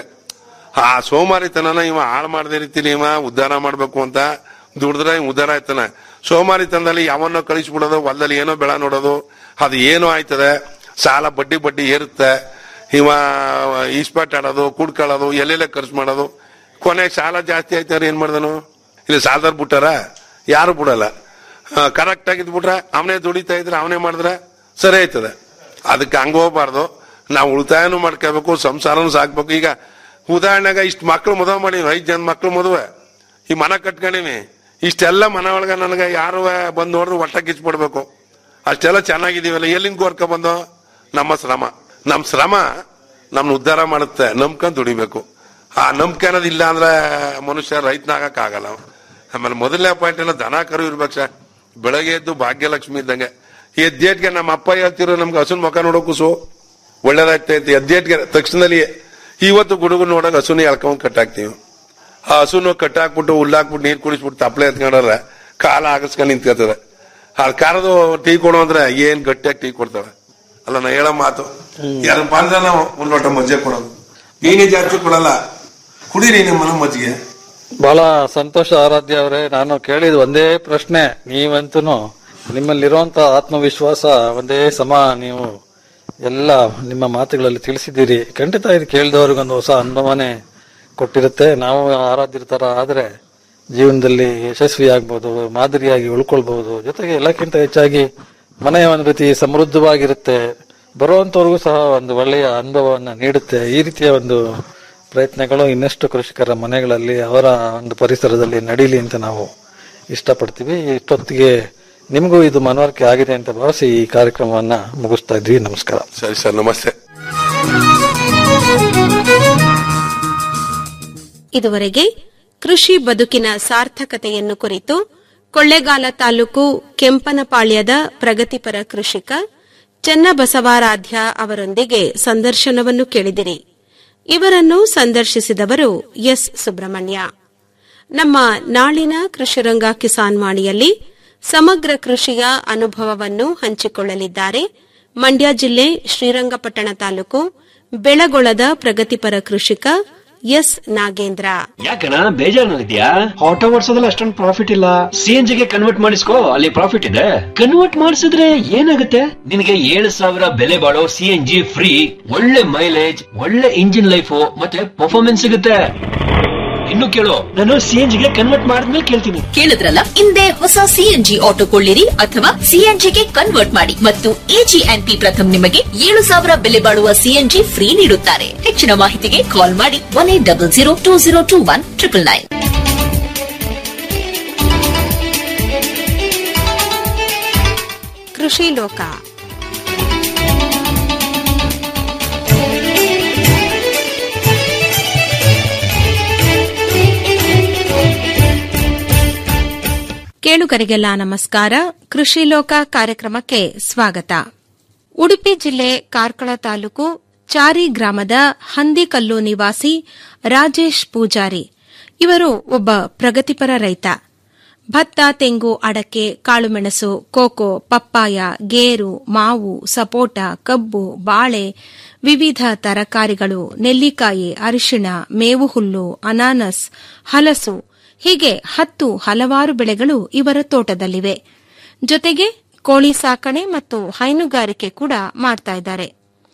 N: ಆ ಸೋಮಾರಿತನನ ಇವ ಹಾಳು ಮಾಡದೇ ರೀತಿಲಿ ಇವ ಉದ್ಧಾರ ಮಾಡ್ಬೇಕು ಅಂತ ದುಡಿದ್ರೆ ಇವ ಉದ್ಧಾರ ಆಯ್ತಾನ ಸೋಮಾರಿತನದಲ್ಲಿ ಯಾವನ್ನೋ ಕಳಿಸ್ಬಿಡೋದು ಹೊಲದಲ್ಲಿ ಏನೋ ಬೆಳ ನೋಡೋದು ಅದು ಏನೋ ಆಯ್ತದೆ ಸಾಲ ಬಡ್ಡಿ ಬಡ್ಡಿ ಏರುತ್ತೆ ಇವ ಈಸ್ಪಾಟ್ ಆಡೋದು ಕುಡ್ಕೊಳ್ಳೋದು ಎಲ್ಲೆಲ್ಲ ಖರ್ಚು ಮಾಡೋದು ಕೊನೆಗೆ ಸಾಲ ಜಾಸ್ತಿ ಆಯ್ತಾರ ಏನ್ ಮಾಡ್ದನು ಇಲ್ಲಿ ಸಾಲದಾರ್ ಬಿಟ್ಟಾರ ಯಾರು ಬಿಡಲ್ಲ ಕರೆಕ್ಟ್ ಆಗಿದ್ ಬಿಟ್ರೆ ಅವನೇ ದುಡಿತಾ ಇದ್ರೆ ಅವನೇ ಮಾಡಿದ್ರೆ ಸರಿ ಆಯ್ತದೆ ಅದಕ್ಕೆ ಹಂಗ ಹೋಗ್ಬಾರ್ದು ನಾವು ಉಳಿತಾಯನೂ ಮಾಡ್ಕೋಬೇಕು ಸಂಸಾರನೂ ಸಾಕ್ಬೇಕು ಈಗ ಉದಾಹರಣೆಗೆ ಇಷ್ಟು ಮಕ್ಳು ಮದುವೆ ಮಾಡೀವಿ ಐದು ಜನ ಮಕ್ಳು ಮದುವೆ ಈ ಮನ ಕಟ್ಕೊಂಡಿವಿ ಇಷ್ಟೆಲ್ಲ ಮನೆ ಒಳಗೆ ನನಗೆ ಯಾರು ಬಂದು ನೋಡ್ರು ಹೊಟ್ಟೆ ಕಿಚ್ಬಿಡ್ಬೇಕು ಅಷ್ಟೆಲ್ಲ ಚೆನ್ನಾಗಿದೀವಲ್ಲ ಎಲ್ಲಿಂದ ಗೋರ್ಕ ಬಂದು ನಮ್ಮ ಶ್ರಮ ನಮ್ಮ ಶ್ರಮ ನಮ್ನ ಉದ್ಧಾರ ಮಾಡುತ್ತೆ ನಂಬ್ಕೊಂಡ್ ದುಡಿಬೇಕು ಆ ನಂಬಿಕೆ ಅನ್ನೋದು ಇಲ್ಲ ಅಂದ್ರೆ ಮನುಷ್ಯ ರೈತನಾಗಕ್ ಆಗಲ್ಲ ಆಮೇಲೆ ಮೊದಲನೇ ಪಾಯಿಂಟ್ ಎಲ್ಲ ದನ ಕರು ಇರ್ಬೇಕು ಸರ್ ಬೆಳಗ್ಗೆ ಎದ್ದು ಭಾಗ್ಯಲಕ್ಷ್ಮಿ ಇದ್ದಂಗೆ ಎದ್ದೇಟ್ಗೆ ನಮ್ಮ ಅಪ್ಪ ಹೇಳ್ತಿರೋ ನಮ್ಗೆ ಹಸುನ್ ಮುಖ ನೋಡೋಕು ಸೊ ಒಳ್ಳೇದಾಗ್ತೈತೆ ಎದ್ದೇಟ್ಗೆ ತಕ್ಷಣದಲ್ಲಿ ಇವತ್ತು ಗುಡುಗು ನೋಡಕ್ ಹಸುನ ಎಳ್ಕೊಂಡ್ ಕಟ್ಟಾಕ್ತಿವಿ ಆ ಹಸುನು ಕಟ್ಟಾಕ್ಬಿಟ್ಟು ಹುಲ್ಲಾಕ್ಬಿಟ್ಟು ನೀರ್ ಕುಡಿಸ್ಬಿಟ್ಟು ತಪ್ಪಲೆ ಎತ್ಕೊಂಡ್ರ ಕಾಲ ಆಗಸ್ಕೊಂಡ್ ನಿಂತ್ಕೊತದೆ ಆ ಕಾರದು ಟೀ ಕೊಡು ಅಂದ್ರೆ ಏನ್ ಗಟ್ಟಿಯಾಗಿ ಟೀ ಕೊಡ್ತಾವೆ ಅಲ್ಲ ನಾ ಹೇಳೋ ಮಾತು ಯಾರು ಬಂದ್ರೆ ನಾವು ಒಂದ್ ಲೋಟ ಮಜ್ಜಿಗೆ ಕೊಡೋದು ನೀನೇ ಜಾಸ್ತಿ ಕೊಡಲ್ಲ ಕುಡೀರಿ ನಿಮ್ಮ ಮನೆ ಮಜ್ಜಿಗೆ
M: ಬಹಳ ಸಂತೋಷ ಆರಾಧ್ಯ ಅವರೇ ನಾನು ಕೇಳಿದ ಒಂದೇ ಪ್ರಶ್ನೆ ನೀವಂತೂ ನಿಮ್ಮಲ್ಲಿರುವಂತ ಆತ್ಮವಿಶ್ವಾಸ ಒಂದೇ ಸಮ ನೀವು ಎಲ್ಲ ನಿಮ್ಮ ಮಾತುಗಳಲ್ಲಿ ತಿಳಿಸಿದ್ದೀರಿ ಖಂಡಿತ ಇದು ಕೇಳಿದವ್ರಿಗೊಂದು ಹೊಸ ಅನುಭವನೇ ಕೊಟ್ಟಿರುತ್ತೆ ನಾವು ಆರಾಧ್ಯರ ತರ ಆದ್ರೆ ಜೀವನದಲ್ಲಿ ಯಶಸ್ವಿ ಆಗ್ಬೋದು ಮಾದರಿಯಾಗಿ ಉಳ್ಕೊಳ್ಬಹುದು ಜೊತೆಗೆ ಎಲ್ಲಕ್ಕಿಂತ ಹೆಚ್ಚಾಗಿ ಮನೆಯ ಒಂದು ರೀತಿ ಸಮೃದ್ಧವಾಗಿರುತ್ತೆ ಬರುವಂತವ್ರಿಗೂ ಸಹ ಒಂದು ಒಳ್ಳೆಯ ಅನುಭವವನ್ನು ನೀಡುತ್ತೆ ಈ ರೀತಿಯ ಒಂದು ಪ್ರಯತ್ನಗಳು ಇನ್ನಷ್ಟು ಕೃಷಿಕರ ಮನೆಗಳಲ್ಲಿ ಅವರ ಒಂದು ಪರಿಸರದಲ್ಲಿ ನಡೀಲಿ ಅಂತ ನಾವು ಇಷ್ಟಪಡ್ತೀವಿ ಇಷ್ಟೊತ್ತಿಗೆ ನಿಮಗೂ ಇದು ಮನವರಿಕೆ ಆಗಿದೆ ಅಂತ ಭಾವಿಸಿ ಈ ಕಾರ್ಯಕ್ರಮವನ್ನ ಮುಗಿಸ್ತಾ ಇದ್ವಿ ನಮಸ್ಕಾರ
N: ಸರಿ ಸರ್ ನಮಸ್ತೆ
B: ಇದುವರೆಗೆ ಕೃಷಿ ಬದುಕಿನ ಸಾರ್ಥಕತೆಯನ್ನು ಕುರಿತು ಕೊಳ್ಳೇಗಾಲ ತಾಲೂಕು ಕೆಂಪನಪಾಳ್ಯದ ಪ್ರಗತಿಪರ ಕೃಷಿಕ ಚನ್ನಬಸವಾರಾಧ್ಯ ಅವರೊಂದಿಗೆ ಸಂದರ್ಶನವನ್ನು ಕೇಳಿದಿರಿ ಇವರನ್ನು ಸಂದರ್ಶಿಸಿದವರು ಎಸ್ ಸುಬ್ರಹ್ಮಣ್ಯ ನಮ್ಮ ನಾಳಿನ ಕೃಷಿರಂಗ ಕಿಸಾನ್ ವಾಣಿಯಲ್ಲಿ ಸಮಗ್ರ ಕೃಷಿಯ ಅನುಭವವನ್ನು ಹಂಚಿಕೊಳ್ಳಲಿದ್ದಾರೆ ಮಂಡ್ಯ ಜಿಲ್ಲೆ ಶ್ರೀರಂಗಪಟ್ಟಣ ತಾಲೂಕು ಬೆಳಗೊಳದ ಪ್ರಗತಿಪರ ಕೃಷಿಕ ಎಸ್ ನಾಗೇಂದ್ರ
O: ಯಾಕಣ ಬೇಜಾರಿನಲ್ಲಿದ್ಯಾ ಆಟೋ ಓಡಿಸೋದ್ರಲ್ಲಿ ಅಷ್ಟೊಂದು ಪ್ರಾಫಿಟ್ ಇಲ್ಲ ಸಿ ಎನ್ ಜಿಗೆ ಕನ್ವರ್ಟ್ ಮಾಡಿಸ್ಕೋ ಅಲ್ಲಿ ಪ್ರಾಫಿಟ್ ಇದೆ ಕನ್ವರ್ಟ್ ಮಾಡಿಸಿದ್ರೆ ಏನಾಗುತ್ತೆ ನಿನಗೆ ಏಳು ಸಾವಿರ ಬೆಲೆ ಬಾಳೋ ಸಿ ಎನ್ ಜಿ ಫ್ರೀ ಒಳ್ಳೆ ಮೈಲೇಜ್ ಒಳ್ಳೆ ಇಂಜಿನ್ ಲೈಫ್ ಮತ್ತೆ ಪರ್ಫಾರ್ಮೆನ್ಸ್ ಸಿಗುತ್ತೆ ಇನ್ನು ಕೇಳು ನಾನು ಸಿ ಎನ್ ಜಿಗೆ ಕನ್ವರ್ಟ್ ಮಾಡಿದ್ಮೇಲೆ ಕೇಳ್ತೀನಿ
K: ಕೇಳಿದ್ರಲ್ಲ ಹಿಂದೆ ಹೊಸ ಸಿಎನ್ಜಿ ಆಟೋ ಕೊಳ್ಳಿರಿ ಅಥವಾ ಸಿಎನ್ಜಿಗೆ ಕನ್ವರ್ಟ್ ಮಾಡಿ ಮತ್ತು ಎಜಿಎನ್ಪಿ ಪ್ರಥಮ್ ನಿಮಗೆ ಏಳು ಸಾವಿರ ಬೆಲೆ ಬಾಳುವ ಸಿಎನ್ಜಿ ಫ್ರೀ ನೀಡುತ್ತಾರೆ ಹೆಚ್ಚಿನ ಮಾಹಿತಿಗೆ ಕಾಲ್ ಮಾಡಿ one eight double zero two zero two one triple nine
B: ಕೃಷಿ ಲೋಕ ಕೇಳುಗರಿಗೆಲ್ಲ ನಮಸ್ಕಾರ ಕೃಷಿ ಲೋಕ ಕಾರ್ಯಕ್ರಮಕ್ಕೆ ಸ್ವಾಗತ ಉಡುಪಿ ಜಿಲ್ಲೆ ಕಾರ್ಕಳ ತಾಲೂಕು ಚಾರಿ ಗ್ರಾಮದ ಹಂದಿಕಲ್ಲು ನಿವಾಸಿ ರಾಜೇಶ್ ಪೂಜಾರಿ ಇವರು ಒಬ್ಬ ಪ್ರಗತಿಪರ ರೈತ ಭತ್ತ ತೆಂಗು ಅಡಕೆ ಕಾಳುಮೆಣಸು ಕೋಕೋ ಪಪ್ಪಾಯ ಗೇರು ಮಾವು ಸಪೋಟ ಕಬ್ಬು ಬಾಳೆ ವಿವಿಧ ತರಕಾರಿಗಳು ನೆಲ್ಲಿಕಾಯಿ ಅರಿಶಿಣ ಮೇವು ಹುಲ್ಲು ಅನಾನಸ್ ಹಲಸು ಹೀಗೆ ಹತ್ತು ಹಲವಾರು ಬೆಳೆಗಳು ಇವರ ತೋಟದಲ್ಲಿವೆ ಜೊತೆಗೆ ಕೋಳಿ ಸಾಕಣೆ ಮತ್ತು ಹೈನುಗಾರಿಕೆ ಕೂಡ ಮಾಡ್ತಾ ಇದ್ದಾರೆ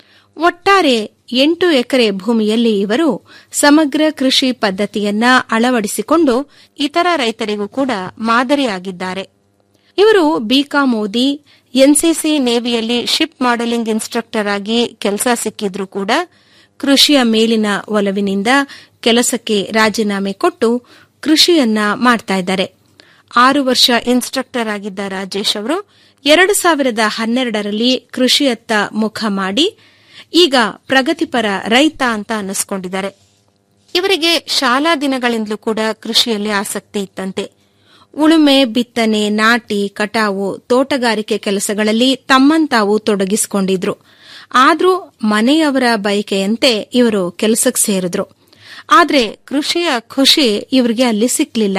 B: ಒಟ್ಟಾರೆ ಎಂಟು ಎಕರೆ ಭೂಮಿಯಲ್ಲಿ ಇವರು ಸಮಗ್ರ ಕೃಷಿ ಪದ್ಧತಿಯನ್ನ ಅಳವಡಿಸಿಕೊಂಡು ಇತರ ರೈತರಿಗೂ ಕೂಡ ಮಾದರಿಯಾಗಿದ್ದಾರೆ ಇವರು ಬಿಕಾಂ ಓದಿ ಎನ್ಸಿಸಿ ನೇವಿಯಲ್ಲಿ ಶಿಪ್ ಮಾಡೆಲಿಂಗ್ ಇನ್ಸ್ಟ್ರಕ್ಟರ್ ಆಗಿ ಕೆಲಸ ಸಿಕ್ಕಿದ್ರೂ ಕೂಡ ಕೃಷಿಯ ಮೇಲಿನ ಒಲವಿನಿಂದ ಕೆಲಸಕ್ಕೆ ರಾಜೀನಾಮೆ ಕೊಟ್ಟು ಕೃಷಿಯನ್ನ ಮಾಡ್ತಾ ಇದ್ದಾರೆ ಆರು ವರ್ಷ ಇನ್ಸ್ಟ್ರಕ್ಟರ್ ಆಗಿದ್ದ ರಾಜೇಶ್ ಅವರು ಎರಡು ಸಾವಿರದ ಹನ್ನೆರಡರಲ್ಲಿ ಕೃಷಿಯತ್ತ ಮುಖ ಮಾಡಿ ಈಗ ಪ್ರಗತಿಪರ ರೈತ ಅಂತ ಅನ್ನಿಸ್ಕೊಂಡಿದ್ದಾರೆ ಇವರಿಗೆ ಶಾಲಾ ದಿನಗಳಿಂದಲೂ ಕೂಡ ಕೃಷಿಯಲ್ಲಿ ಆಸಕ್ತಿ ಇತ್ತಂತೆ ಉಳುಮೆ ಬಿತ್ತನೆ ನಾಟಿ ಕಟಾವು ತೋಟಗಾರಿಕೆ ಕೆಲಸಗಳಲ್ಲಿ ತಮ್ಮಂತಾವು ತೊಡಗಿಸಿಕೊಂಡಿದ್ರು ಆದ್ರೂ ಮನೆಯವರ ಬಯಕೆಯಂತೆ ಇವರು ಕೆಲಸಕ್ಕೆ ಸೇರಿದ್ರು ಆದ್ರೆ ಕೃಷಿಯ ಖುಷಿ ಇವರಿಗೆ ಅಲ್ಲಿ ಸಿಕ್ಲಿಲ್ಲ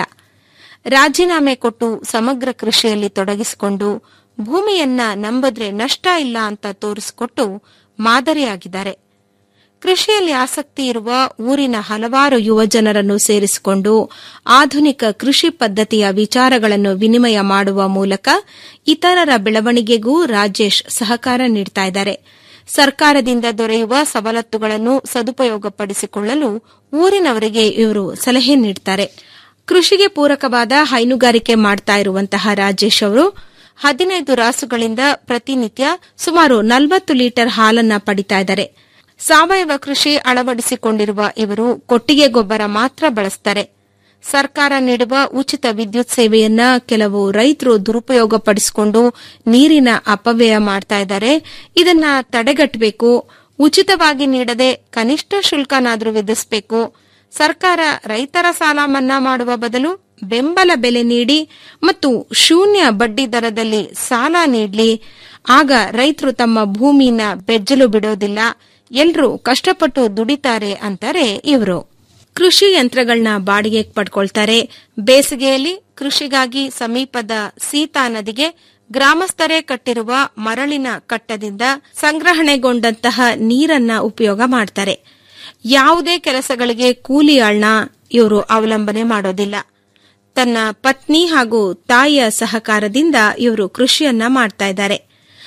B: ರಾಜೀನಾಮೆ ಕೊಟ್ಟು ಸಮಗ್ರ ಕೃಷಿಯಲ್ಲಿ ತೊಡಗಿಸಿಕೊಂಡು ಭೂಮಿಯನ್ನ ನಂಬದ್ರೆ ನಷ್ಟ ಇಲ್ಲ ಅಂತ ತೋರಿಸಿಕೊಟ್ಟು ಮಾದರಿಯಾಗಿದ್ದಾರೆ ಕೃಷಿಯಲ್ಲಿ ಆಸಕ್ತಿ ಇರುವ ಊರಿನ ಹಲವಾರು ಯುವಜನರನ್ನು ಸೇರಿಸಿಕೊಂಡು ಆಧುನಿಕ ಕೃಷಿ ಪದ್ಧತಿಯ ವಿಚಾರಗಳನ್ನು ವಿನಿಮಯ ಮಾಡುವ ಮೂಲಕ ಇತರರ ಬೆಳವಣಿಗೆಗೂ ರಾಜೇಶ್ ಸಹಕಾರ ನೀಡ್ತಾ ಇದ್ದಾರೆ ಸರ್ಕಾರದಿಂದ ದೊರೆಯುವ ಸವಲತ್ತುಗಳನ್ನು ಸದುಪಯೋಗಪಡಿಸಿಕೊಳ್ಳಲು ಊರಿನವರಿಗೆ ಇವರು ಸಲಹೆ ನೀಡುತ್ತಾರೆ ಕೃಷಿಗೆ ಪೂರಕವಾದ ಹೈನುಗಾರಿಕೆ ಮಾಡ್ತಾ ಇರುವಂತಹ ರಾಜೇಶ್ ಅವರು ಹದಿನೈದು ರಾಸುಗಳಿಂದ ಪ್ರತಿನಿತ್ಯ ಸುಮಾರು ನಲವತ್ತು ಲೀಟರ್ ಹಾಲನ್ನ ಪಡಿತಾ ಇದ್ದಾರೆ ಸಾವಯವ ಕೃಷಿ ಅಳವಡಿಸಿಕೊಂಡಿರುವ ಇವರು ಕೊಟ್ಟಿಗೆ ಗೊಬ್ಬರ ಮಾತ್ರ ಬಳಸ್ತಾರೆ ಸರ್ಕಾರ ನೀಡುವ ಉಚಿತ ವಿದ್ಯುತ್ ಸೇವೆಯನ್ನ ಕೆಲವು ರೈತರು ದುರುಪಯೋಗಪಡಿಸಿಕೊಂಡು ನೀರಿನ ಅಪವ್ಯಯ ಮಾಡ್ತಾ ಇದ್ದಾರೆ ಇದನ್ನ ತಡೆಗಟ್ಟಬೇಕು ಉಚಿತವಾಗಿ ನೀಡದೆ ಕನಿಷ್ಠ ಶುಲ್ಕನಾದ್ರೂ ವಿಧಿಸಬೇಕು ಸರ್ಕಾರ ರೈತರ ಸಾಲ ಮನ್ನಾ ಮಾಡುವ ಬದಲು ಬೆಂಬಲ ಬೆಲೆ ನೀಡಿ ಮತ್ತು ಶೂನ್ಯ ಬಡ್ಡಿ ದರದಲ್ಲಿ ಸಾಲ ನೀಡಲಿ ಆಗ ರೈತರು ತಮ್ಮ ಭೂಮಿನ ಬೆಜ್ಜಲು ಬಿಡೋದಿಲ್ಲ ಎಲ್ರೂ ಕಷ್ಟಪಟ್ಟು ದುಡಿತಾರೆ ಅಂತಾರೆ ಇವರು ಕೃಷಿ ಯಂತ್ರಗಳನ್ನ ಬಾಡಿಗೆಗೆ ಪಡ್ಕೊಳ್ತಾರೆ ಬೇಸಿಗೆಯಲ್ಲಿ ಕೃಷಿಗಾಗಿ ಸಮೀಪದ ಸೀತಾ ನದಿಗೆ ಗ್ರಾಮಸ್ಥರೇ ಕಟ್ಟಿರುವ ಮರಳಿನ ಕಟ್ಟದಿಂದ ಸಂಗ್ರಹಣೆಗೊಂಡಂತಹ ನೀರನ್ನ ಉಪಯೋಗ ಮಾಡ್ತಾರೆ ಯಾವುದೇ ಕೆಲಸಗಳಿಗೆ ಕೂಲಿ ಆಳ್ನ ಇವರು ಅವಲಂಬನೆ ಮಾಡೋದಿಲ್ಲ ತನ್ನ ಪತ್ನಿ ಹಾಗೂ ತಾಯಿಯ ಸಹಕಾರದಿಂದ ಇವರು ಕೃಷಿಯನ್ನ ಮಾಡ್ತಾ ಇದ್ದಾರೆ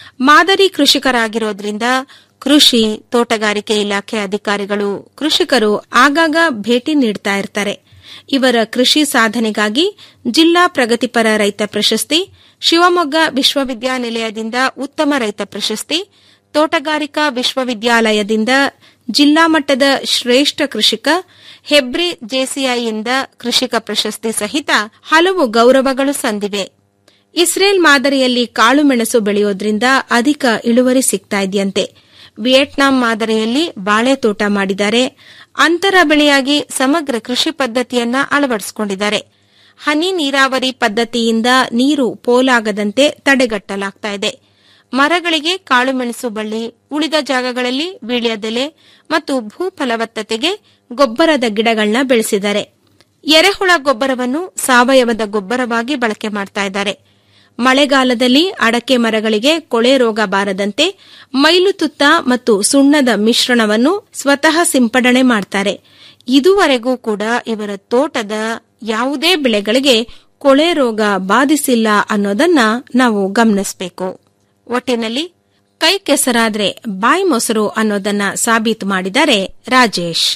B: ಮಾದರಿ ಕೃಷಿಕರಾಗಿರೋದ್ರಿಂದ ಕೃಷಿ ತೋಟಗಾರಿಕೆ ಇಲಾಖೆ ಅಧಿಕಾರಿಗಳು ಕೃಷಿಕರು ಆಗಾಗ ಭೇಟಿ ನೀಡ್ತಾ ಇರ್ತಾರೆ ಇವರ ಕೃಷಿ ಸಾಧನೆಗಾಗಿ ಜಿಲ್ಲಾ ಪ್ರಗತಿಪರ ರೈತ ಪ್ರಶಸ್ತಿ ಶಿವಮೊಗ್ಗ ವಿಶ್ವವಿದ್ಯಾನಿಲಯದಿಂದ ಉತ್ತಮ ರೈತ ಪ್ರಶಸ್ತಿ ತೋಟಗಾರಿಕಾ ವಿಶ್ವವಿದ್ಯಾಲಯದಿಂದ ಜಿಲ್ಲಾ ಮಟ್ಟದ ಶ್ರೇಷ್ಠ ಕೃಷಿಕ ಹೆಬ್ರಿ ಜೆಸಿಐಯಿಂದ ಕೃಷಿಕ ಪ್ರಶಸ್ತಿ ಸಹಿತ ಹಲವು ಗೌರವಗಳು ಸಂದಿವೆ ಇಸ್ರೇಲ್ ಮಾದರಿಯಲ್ಲಿ ಕಾಳುಮೆಣಸು ಬೆಳೆಯೋದ್ರಿಂದ ಅಧಿಕ ಇಳುವರಿ ಸಿಗ್ತಾ ಇದೆಯಂತೆ ವಿಯೆಟ್ನಾಂ ಮಾದರಿಯಲ್ಲಿ ಬಾಳೆ ತೋಟ ಮಾಡಿದ್ದಾರೆ ಅಂತರ ಬೆಳೆಯಾಗಿ ಸಮಗ್ರ ಕೃಷಿ ಪದ್ಧತಿಯನ್ನ ಅಳವಡಿಸಿಕೊಂಡಿದ್ದಾರೆ ಹನಿ ನೀರಾವರಿ ಪದ್ಧತಿಯಿಂದ ನೀರು ಪೋಲಾಗದಂತೆ ತಡೆಗಟ್ಟಲಾಗ್ತಾ ಇದೆ ಮರಗಳಿಗೆ ಕಾಳುಮೆಣಸು ಬಳ್ಳಿ ಉಳಿದ ಜಾಗಗಳಲ್ಲಿ ವೀಳ್ಯದೆಲೆ ಮತ್ತು ಭೂ ಫಲವತ್ತತೆಗೆ ಗೊಬ್ಬರದ ಗಿಡಗಳನ್ನ ಬೆಳೆಸಿದ್ದಾರೆ ಎರೆಹುಳ ಗೊಬ್ಬರವನ್ನು ಸಾವಯವದ ಗೊಬ್ಬರವಾಗಿ ಬಳಕೆ ಮಾಡ್ತಾ ಇದ್ದಾರೆ ಮಳೆಗಾಲದಲ್ಲಿ ಅಡಕೆ ಮರಗಳಿಗೆ ಕೊಳೆ ರೋಗ ಬಾರದಂತೆ ಮೈಲುತುತ್ತ ಮತ್ತು ಸುಣ್ಣದ ಮಿಶ್ರಣವನ್ನು ಸ್ವತಃ ಸಿಂಪಡಣೆ ಮಾಡ್ತಾರೆ ಇದುವರೆಗೂ ಕೂಡ ಇವರ ತೋಟದ ಯಾವುದೇ ಬೆಳೆಗಳಿಗೆ ಕೊಳೆ ರೋಗ ಬಾಧಿಸಿಲ್ಲ ಅನ್ನೋದನ್ನ ನಾವು ಗಮನಿಸಬೇಕು ಒಟ್ಟಿನಲ್ಲಿ ಕೈ ಕೆಸರಾದ್ರೆ ಬಾಯಿ ಮೊಸರು ಅನ್ನೋದನ್ನ ಸಾಬೀತು ಮಾಡಿದ್ದಾರೆ ರಾಜೇಶ್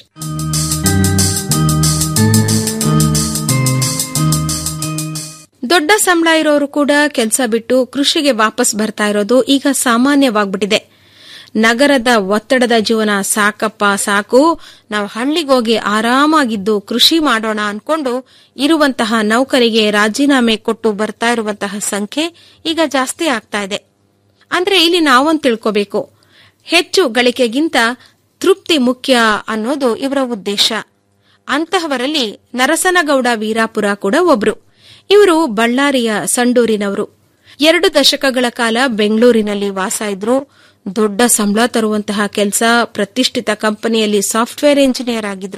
B: ದೊಡ್ಡ ಸಂಬಳ ಇರೋರು ಕೂಡ ಕೆಲಸ ಬಿಟ್ಟು ಕೃಷಿಗೆ ವಾಪಸ್ ಬರ್ತಾ ಇರೋದು ಈಗ ಸಾಮಾನ್ಯವಾಗ್ಬಿಟ್ಟಿದೆ ನಗರದ ಒತ್ತಡದ ಜೀವನ ಸಾಕಪ್ಪ ಸಾಕು ನಾವು ಹಳ್ಳಿಗೋಗಿ ಆರಾಮಾಗಿದ್ದು ಕೃಷಿ ಮಾಡೋಣ ಅನ್ಕೊಂಡು ಇರುವಂತಹ ನೌಕರಿಗೆ ರಾಜೀನಾಮೆ ಕೊಟ್ಟು ಬರ್ತಾ ಇರುವಂತಹ ಸಂಖ್ಯೆ ಈಗ ಜಾಸ್ತಿ ಆಗ್ತಾ ಇದೆ ಅಂದ್ರೆ ಇಲ್ಲಿ ನಾವೊಂದು ತಿಳ್ಕೋಬೇಕು ಹೆಚ್ಚು ಗಳಿಕೆಗಿಂತ ತೃಪ್ತಿ ಮುಖ್ಯ ಅನ್ನೋದು ಇವರ ಉದ್ದೇಶ ಅಂತಹವರಲ್ಲಿ ನರಸನಗೌಡ ವೀರಾಪುರ ಕೂಡ ಒಬ್ರು ಇವರು ಬಳ್ಳಾರಿಯ ಸಂಡೂರಿನವರು ಎರಡು ದಶಕಗಳ ಕಾಲ ಬೆಂಗಳೂರಿನಲ್ಲಿ ವಾಸ ಇದ್ರು ದೊಡ್ಡ ಸಂಬಳ ತರುವಂತಹ ಕೆಲಸ ಪ್ರತಿಷ್ಠಿತ ಕಂಪನಿಯಲ್ಲಿ ಸಾಫ್ಟ್ವೇರ್ ಇಂಜಿನಿಯರ್ ಆಗಿದ್ರು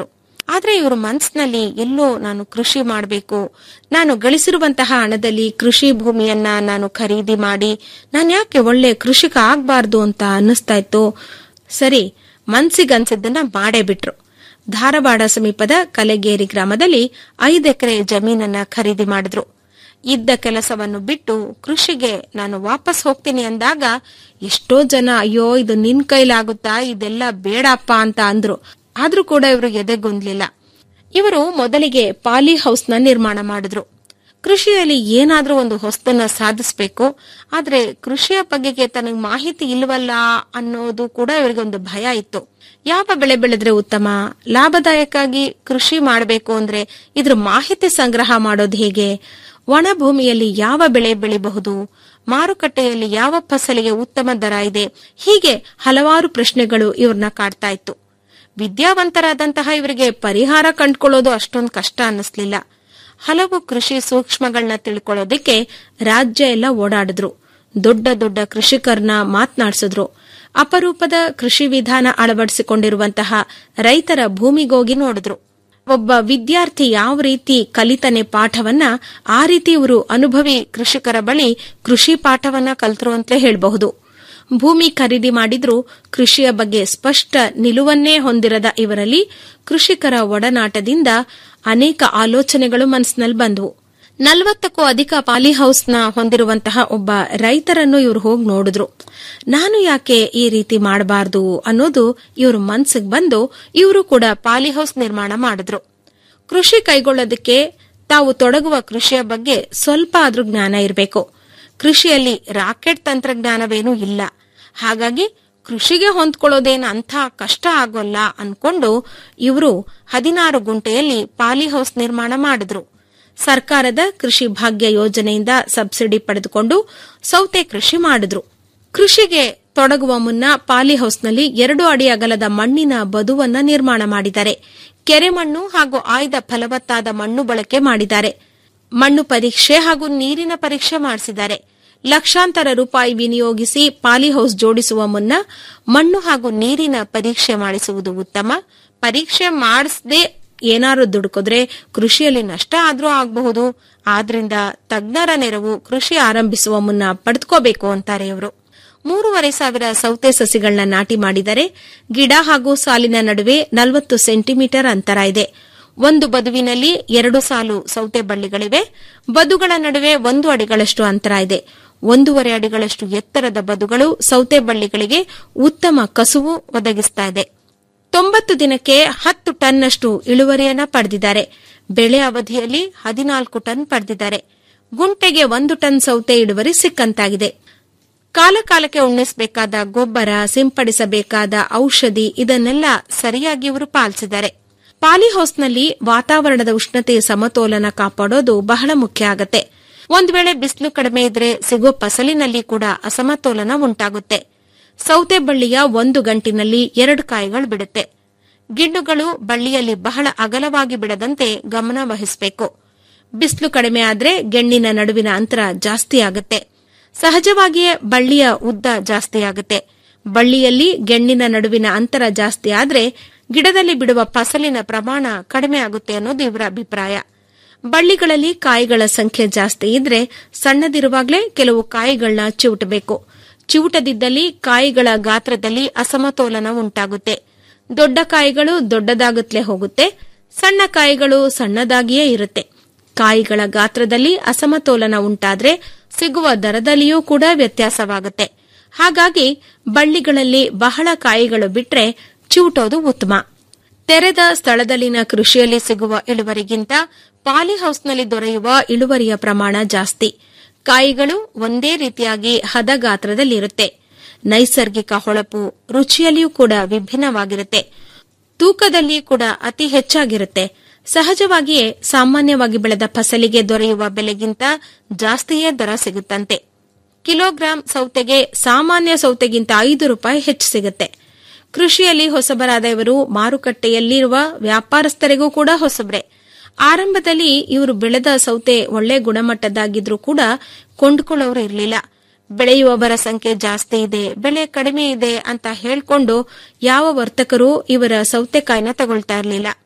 B: ಆದ್ರೆ ಇವ್ರ ಮನ್ಸಿನಲ್ಲಿ ಎಲ್ಲೋ ನಾನು ಕೃಷಿ ಮಾಡಬೇಕು ನಾನು ಗಳಿಸಿರುವಂತಹ ಹಣದಲ್ಲಿ ಕೃಷಿ ಭೂಮಿಯನ್ನ ನಾನು ಖರೀದಿ ಮಾಡಿ ನಾನು ಯಾಕೆ ಒಳ್ಳೆ ಕೃಷಿಕ ಆಗ್ಬಾರ್ದು ಅಂತ ಅನ್ನಿಸ್ತಾ ಇತ್ತು ಸರಿ ಮನ್ಸಿಗನ್ಸಿದ್ದನ್ನ ಮಾಡೇ ಬಿಟ್ರು ಧಾರವಾಡ ಸಮೀಪದ ಕಲೆಗೇರಿ ಗ್ರಾಮದಲ್ಲಿ ಐದು ಎಕರೆ ಜಮೀನನ್ನ ಖರೀದಿ ಮಾಡಿದ್ರು ಇದ್ದ ಕೆಲಸವನ್ನು ಬಿಟ್ಟು ಕೃಷಿಗೆ ನಾನು ವಾಪಸ್ ಹೋಗ್ತೀನಿ ಅಂದಾಗ ಎಷ್ಟೋ ಜನ ಅಯ್ಯೋ ಇದು ನಿನ್ ಕೈಲಾಗುತ್ತಾ ಇದೆಲ್ಲ ಬೇಡಪ್ಪ ಅಂತ ಅಂದ್ರು ಆದ್ರೂ ಕೂಡ ಇವರು ಎದೆಗೊಂದ್ಲಿಲ್ಲ ಇವರು ಮೊದಲಿಗೆ ಪಾಲಿ ಹೌಸ್ನ ನಿರ್ಮಾಣ ಮಾಡಿದ್ರು ಕೃಷಿಯಲ್ಲಿ ಏನಾದ್ರೂ ಒಂದು ಹೊಸದನ್ನ ಸಾಧಿಸಬೇಕು ಆದ್ರೆ ಕೃಷಿಯ ಬಗೆಗೆ ತನಗೆ ಮಾಹಿತಿ ಇಲ್ವಲ್ಲ ಅನ್ನೋದು ಕೂಡ ಇವರಿಗೆ ಒಂದು ಭಯ ಇತ್ತು ಯಾವ ಬೆಳೆ ಬೆಳೆದ್ರೆ ಉತ್ತಮ ಲಾಭದಾಯಕಾಗಿ ಕೃಷಿ ಮಾಡಬೇಕು ಅಂದ್ರೆ ಇದ್ರ ಮಾಹಿತಿ ಸಂಗ್ರಹ ಮಾಡೋದು ಹೇಗೆ ಒಣ ಭೂಮಿಯಲ್ಲಿ ಯಾವ ಬೆಳೆ ಬೆಳಿಬಹುದು ಮಾರುಕಟ್ಟೆಯಲ್ಲಿ ಯಾವ ಫಸಲಿಗೆ ಉತ್ತಮ ದರ ಇದೆ ಹೀಗೆ ಹಲವಾರು ಪ್ರಶ್ನೆಗಳು ಇವ್ರನ್ನ ಕಾಡ್ತಾ ಇತ್ತು ವಿದ್ಯಾವಂತರಾದಂತಹ ಇವರಿಗೆ ಪರಿಹಾರ ಕಂಡುಕೊಳ್ಳೋದು ಅಷ್ಟೊಂದು ಕಷ್ಟ ಅನ್ನಿಸ್ಲಿಲ್ಲ ಹಲವು ಕೃಷಿ ಸೂಕ್ಷ್ಮಗಳನ್ನ ತಿಳ್ಕೊಳ್ಳೋದಕ್ಕೆ ರಾಜ್ಯ ಎಲ್ಲ ಓಡಾಡಿದ್ರು ದೊಡ್ಡ ದೊಡ್ಡ ಕೃಷಿಕರನ್ನ ಮಾತನಾಡಿಸಿದ್ರು ಅಪರೂಪದ ಕೃಷಿ ವಿಧಾನ ಅಳವಡಿಸಿಕೊಂಡಿರುವಂತಹ ರೈತರ ಭೂಮಿಗೋಗಿ ನೋಡಿದ್ರು ಒಬ್ಬ ವಿದ್ಯಾರ್ಥಿ ಯಾವ ರೀತಿ ಕಲಿತಾನೆ ಪಾಠವನ್ನ ಆ ರೀತಿ ಇವರು ಅನುಭವಿ ಕೃಷಿಕರ ಬಳಿ ಕೃಷಿ ಪಾಠವನ್ನ ಕಲ್ತರು ಅಂತಲೇ ಹೇಳಬಹುದು ಭೂಮಿ ಖರೀದಿ ಮಾಡಿದ್ರೂ ಕೃಷಿಯ ಬಗ್ಗೆ ಸ್ಪಷ್ಟ ನಿಲುವನ್ನೇ ಹೊಂದಿರದ ಇವರಲ್ಲಿ ಕೃಷಿಕರ ಒಡನಾಟದಿಂದ ಅನೇಕ ಆಲೋಚನೆಗಳು ಮನಸ್ಸಿನಲ್ಲಿ ಬಂದವು ನಲವತ್ತಕ್ಕೂ ಅಧಿಕ ಪಾಲಿ ಹೌಸ್ನ ಹೊಂದಿರುವಂತಹ ಒಬ್ಬ ರೈತರನ್ನು ಇವರು ಹೋಗಿ ನೋಡಿದ್ರು ನಾನು ಯಾಕೆ ಈ ರೀತಿ ಮಾಡಬಾರ್ದು ಅನ್ನೋದು ಇವ್ರ ಮನ್ಸಿಗೆ ಬಂದು ಇವರು ಕೂಡ ಪಾಲಿ ಹೌಸ್ ನಿರ್ಮಾಣ ಮಾಡಿದ್ರು ಕೃಷಿ ಕೈಗೊಳ್ಳೋದಕ್ಕೆ ತಾವು ತೊಡಗುವ ಕೃಷಿಯ ಬಗ್ಗೆ ಸ್ವಲ್ಪ ಆದ್ರೂ ಜ್ಞಾನ ಇರಬೇಕು ಕೃಷಿಯಲ್ಲಿ ರಾಕೆಟ್ ತಂತ್ರಜ್ಞಾನವೇನೂ ಇಲ್ಲ ಹಾಗಾಗಿ ಕೃಷಿಗೆ ಹೊಂದ್ಕೊಳ್ಳೋದೇನು ಅಂಥ ಕಷ್ಟ ಆಗೋಲ್ಲ ಅನ್ಕೊಂಡು ಇವರು ಹದಿನಾರು ಗುಂಟೆಯಲ್ಲಿ ಪಾಲಿ ಹೌಸ್ ನಿರ್ಮಾಣ ಮಾಡಿದ್ರು ಸರ್ಕಾರದ ಕೃಷಿ ಭಾಗ್ಯ ಯೋಜನೆಯಿಂದ ಸಬ್ಸಿಡಿ ಪಡೆದುಕೊಂಡು ಸೌತೆ ಕೃಷಿ ಮಾಡಿದ್ರು ಕೃಷಿಗೆ ತೊಡಗುವ ಮುನ್ನ ಪಾಲಿ ಹೌಸ್ನಲ್ಲಿ ಎರಡು ಅಡಿ ಅಗಲದ ಮಣ್ಣಿನ ಬದುವನ್ನ ನಿರ್ಮಾಣ ಮಾಡಿದ್ದಾರೆ ಕೆರೆ ಮಣ್ಣು ಹಾಗೂ ಆಯ್ದ ಫಲವತ್ತಾದ ಮಣ್ಣು ಬಳಕೆ ಮಾಡಿದ್ದಾರೆ ಮಣ್ಣು ಪರೀಕ್ಷೆ ಹಾಗೂ ನೀರಿನ ಪರೀಕ್ಷೆ ಮಾಡಿಸಿದ್ದಾರೆ ಲಕ್ಷಾಂತರ ರೂಪಾಯಿ ವಿನಿಯೋಗಿಸಿ ಪಾಲಿ ಹೌಸ್ ಜೋಡಿಸುವ ಮುನ್ನ ಮಣ್ಣು ಹಾಗೂ ನೀರಿನ ಪರೀಕ್ಷೆ ಮಾಡಿಸುವುದು ಉತ್ತಮ ಪರೀಕ್ಷೆ ಮಾಡಿಸದೆ ಏನಾರು ದುಡುಕಿದ್ರೆ ಕೃಷಿಯಲ್ಲಿ ನಷ್ಟ ಆದ್ರೂ ಆಗಬಹುದು ಆದ್ರಿಂದ ತಜ್ಞರ ನೆರವು ಕೃಷಿ ಆರಂಭಿಸುವ ಮುನ್ನ ಪಡೆದುಕೋಬೇಕು ಅಂತಾರೆ ಇವರು ಮೂರುವರೆ ಸಾವಿರ ಸೌತೆ ಸಸಿಗಳನ್ನ ನಾಟಿ ಮಾಡಿದರೆ ಗಿಡ ಹಾಗೂ ಸಾಲಿನ ನಡುವೆ ನಲವತ್ತು ಸೆಂಟಿಮೀಟರ್ ಅಂತರ ಇದೆ ಒಂದು ಬದುವಿನಲ್ಲಿ ಎರಡು ಸಾಲು ಸೌತೆ ಬಳ್ಳಿಗಳಿವೆ ಬದುಗಳ ನಡುವೆ ಒಂದು ಅಡಿಗಳಷ್ಟು ಅಂತರ ಇದೆ ಒಂದೂವರೆ ಅಡಿಗಳಷ್ಟು ಎತ್ತರದ ಬದುಗಳು ಸೌತೆ ಬಳ್ಳಿಗಳಿಗೆ ಉತ್ತಮ ಕಸುವು ಒದಗಿಸ್ತಾ ಇದೆ ತೊಂಬತ್ತು ದಿನಕ್ಕೆ ಹತ್ತು ಟನ್ನಷ್ಟು ಇಳುವರಿಯನ್ನ ಪಡೆದಿದ್ದಾರೆ ಬೆಳೆ ಅವಧಿಯಲ್ಲಿ ಹದಿನಾಲ್ಕು ಟನ್ ಪಡೆದಿದ್ದಾರೆ ಗುಂಟೆಗೆ ಒಂದು ಟನ್ ಸೌತೆ ಇಳುವರಿ ಸಿಕ್ಕಂತಾಗಿದೆ ಕಾಲಕಾಲಕ್ಕೆ ಉಣ್ಣಿಸಬೇಕಾದ ಗೊಬ್ಬರ ಸಿಂಪಡಿಸಬೇಕಾದ ಔಷಧಿ ಇದನ್ನೆಲ್ಲ ಸರಿಯಾಗಿ ಇವರು ಪಾಲಿಸಿದ್ದಾರೆ ಪಾಲಿಹೌಸ್ನಲ್ಲಿ ವಾತಾವರಣದ ಉಷ್ಣತೆ ಸಮತೋಲನ ಕಾಪಾಡೋದು ಬಹಳ ಮುಖ್ಯ ಆಗತ್ತೆ ಒಂದ್ ವೇಳೆ ಬಿಸಿಲು ಕಡಿಮೆ ಇದ್ರೆ ಸಿಗೋ ಫಸಲಿನಲ್ಲಿ ಕೂಡ ಅಸಮತೋಲನ ಉಂಟಾಗುತ್ತೆ ಸೌತೆ ಬಳ್ಳಿಯ ಒಂದು ಗಂಟಿನಲ್ಲಿ ಎರಡು ಕಾಯಿಗಳು ಬಿಡುತ್ತೆ ಗಿಣ್ಣುಗಳು ಬಳ್ಳಿಯಲ್ಲಿ ಬಹಳ ಅಗಲವಾಗಿ ಬಿಡದಂತೆ ಗಮನ ವಹಿಸಬೇಕು ಬಿಸಿಲು ಕಡಿಮೆ ಆದ್ರೆ ಗೆಣ್ಣಿನ ನಡುವಿನ ಅಂತರ ಜಾಸ್ತಿ ಆಗುತ್ತೆ ಸಹಜವಾಗಿಯೇ ಬಳ್ಳಿಯ ಉದ್ದ ಜಾಸ್ತಿ ಆಗುತ್ತೆ ಬಳ್ಳಿಯಲ್ಲಿ ಗೆಣ್ಣಿನ ನಡುವಿನ ಅಂತರ ಜಾಸ್ತಿ ಆದ್ರೆ ಗಿಡದಲ್ಲಿ ಬಿಡುವ ಫಸಲಿನ ಪ್ರಮಾಣ ಕಡಿಮೆ ಆಗುತ್ತೆ ಅನ್ನೋದು ಇವರ ಅಭಿಪ್ರಾಯ ಬಳ್ಳಿಗಳಲ್ಲಿ ಕಾಯಿಗಳ ಸಂಖ್ಯೆ ಜಾಸ್ತಿ ಇದ್ರೆ ಸಣ್ಣದಿರುವಾಗಲೇ ಕೆಲವು ಕಾಯಿಗಳನ್ನ ಚಿವುಟಬೇಕು ಚಿವುಟದಿದ್ದಲ್ಲಿ ಕಾಯಿಗಳ ಗಾತ್ರದಲ್ಲಿ ಅಸಮತೋಲನ ಉಂಟಾಗುತ್ತೆ ದೊಡ್ಡ ಕಾಯಿಗಳು ದೊಡ್ಡದಾಗುತ್ತಲೇ ಹೋಗುತ್ತೆ ಸಣ್ಣ ಕಾಯಿಗಳು ಸಣ್ಣದಾಗಿಯೇ ಇರುತ್ತೆ ಕಾಯಿಗಳ ಗಾತ್ರದಲ್ಲಿ ಅಸಮತೋಲನ ಉಂಟಾದ್ರೆ ಸಿಗುವ ದರದಲ್ಲಿಯೂ ಕೂಡ ವ್ಯತ್ಯಾಸವಾಗುತ್ತೆ ಹಾಗಾಗಿ ಬಳ್ಳಿಗಳಲ್ಲಿ ಬಹಳ ಕಾಯಿಗಳು ಬಿಟ್ರೆ ಚಿವುಟೋದು ಉತ್ತಮ ತೆರೆದ ಸ್ಥಳದಲ್ಲಿನ ಕೃಷಿಯಲ್ಲಿ ಸಿಗುವ ಇಳುವರಿಗಿಂತ ಪಾಲಿಹೌಸ್ನಲ್ಲಿ ದೊರೆಯುವ ಇಳುವರಿಯ ಪ್ರಮಾಣ ಜಾಸ್ತಿ ಕಾಯಿಗಳು ಒಂದೇ ರೀತಿಯಾಗಿ ಹದ ಗಾತ್ರದಲ್ಲಿರುತ್ತೆ ನೈಸರ್ಗಿಕ ಹೊಳಪು ರುಚಿಯಲ್ಲಿಯೂ ಕೂಡ ವಿಭಿನ್ನವಾಗಿರುತ್ತೆ ತೂಕದಲ್ಲಿ ಕೂಡ ಅತಿ ಹೆಚ್ಚಾಗಿರುತ್ತೆ ಸಹಜವಾಗಿಯೇ ಸಾಮಾನ್ಯವಾಗಿ ಬೆಳೆದ ಫಸಲಿಗೆ ದೊರೆಯುವ ಬೆಲೆಗಿಂತ ಜಾಸ್ತಿಯೇ ದರ ಸಿಗುತ್ತಂತೆ ಕಿಲೋಗ್ರಾಂ ಸೌತೆಗೆ ಸಾಮಾನ್ಯ ಸೌತೆಗಿಂತ ಐದು ರೂಪಾಯಿ ಹೆಚ್ಚು ಸಿಗುತ್ತೆ ಕೃಷಿಯಲ್ಲಿ ಹೊಸಬರಾದ ಇವರು ಮಾರುಕಟ್ಟೆಯಲ್ಲಿರುವ ವ್ಯಾಪಾರಸ್ಥರಿಗೂ ಕೂಡ ಹೊಸಬ್ರೆ ಆರಂಭದಲ್ಲಿ ಇವರು ಬೆಳೆದ ಸೌತೆ ಒಳ್ಳೆ ಗುಣಮಟ್ಟದ್ದಾಗಿದ್ರೂ ಕೂಡ ಕೊಂಡ್ಕೊಳ್ಳೋರು ಇರಲಿಲ್ಲ ಬೆಳೆಯುವವರ ಸಂಖ್ಯೆ ಜಾಸ್ತಿ ಇದೆ ಬೆಲೆ ಕಡಿಮೆ ಇದೆ ಅಂತ ಹೇಳ್ಕೊಂಡು ಯಾವ ವರ್ತಕರು ಇವರ ಸೌತೆಕಾಯಿನ ತಗೊಳ್ತಾ ಇರಲಿಲ್ಲ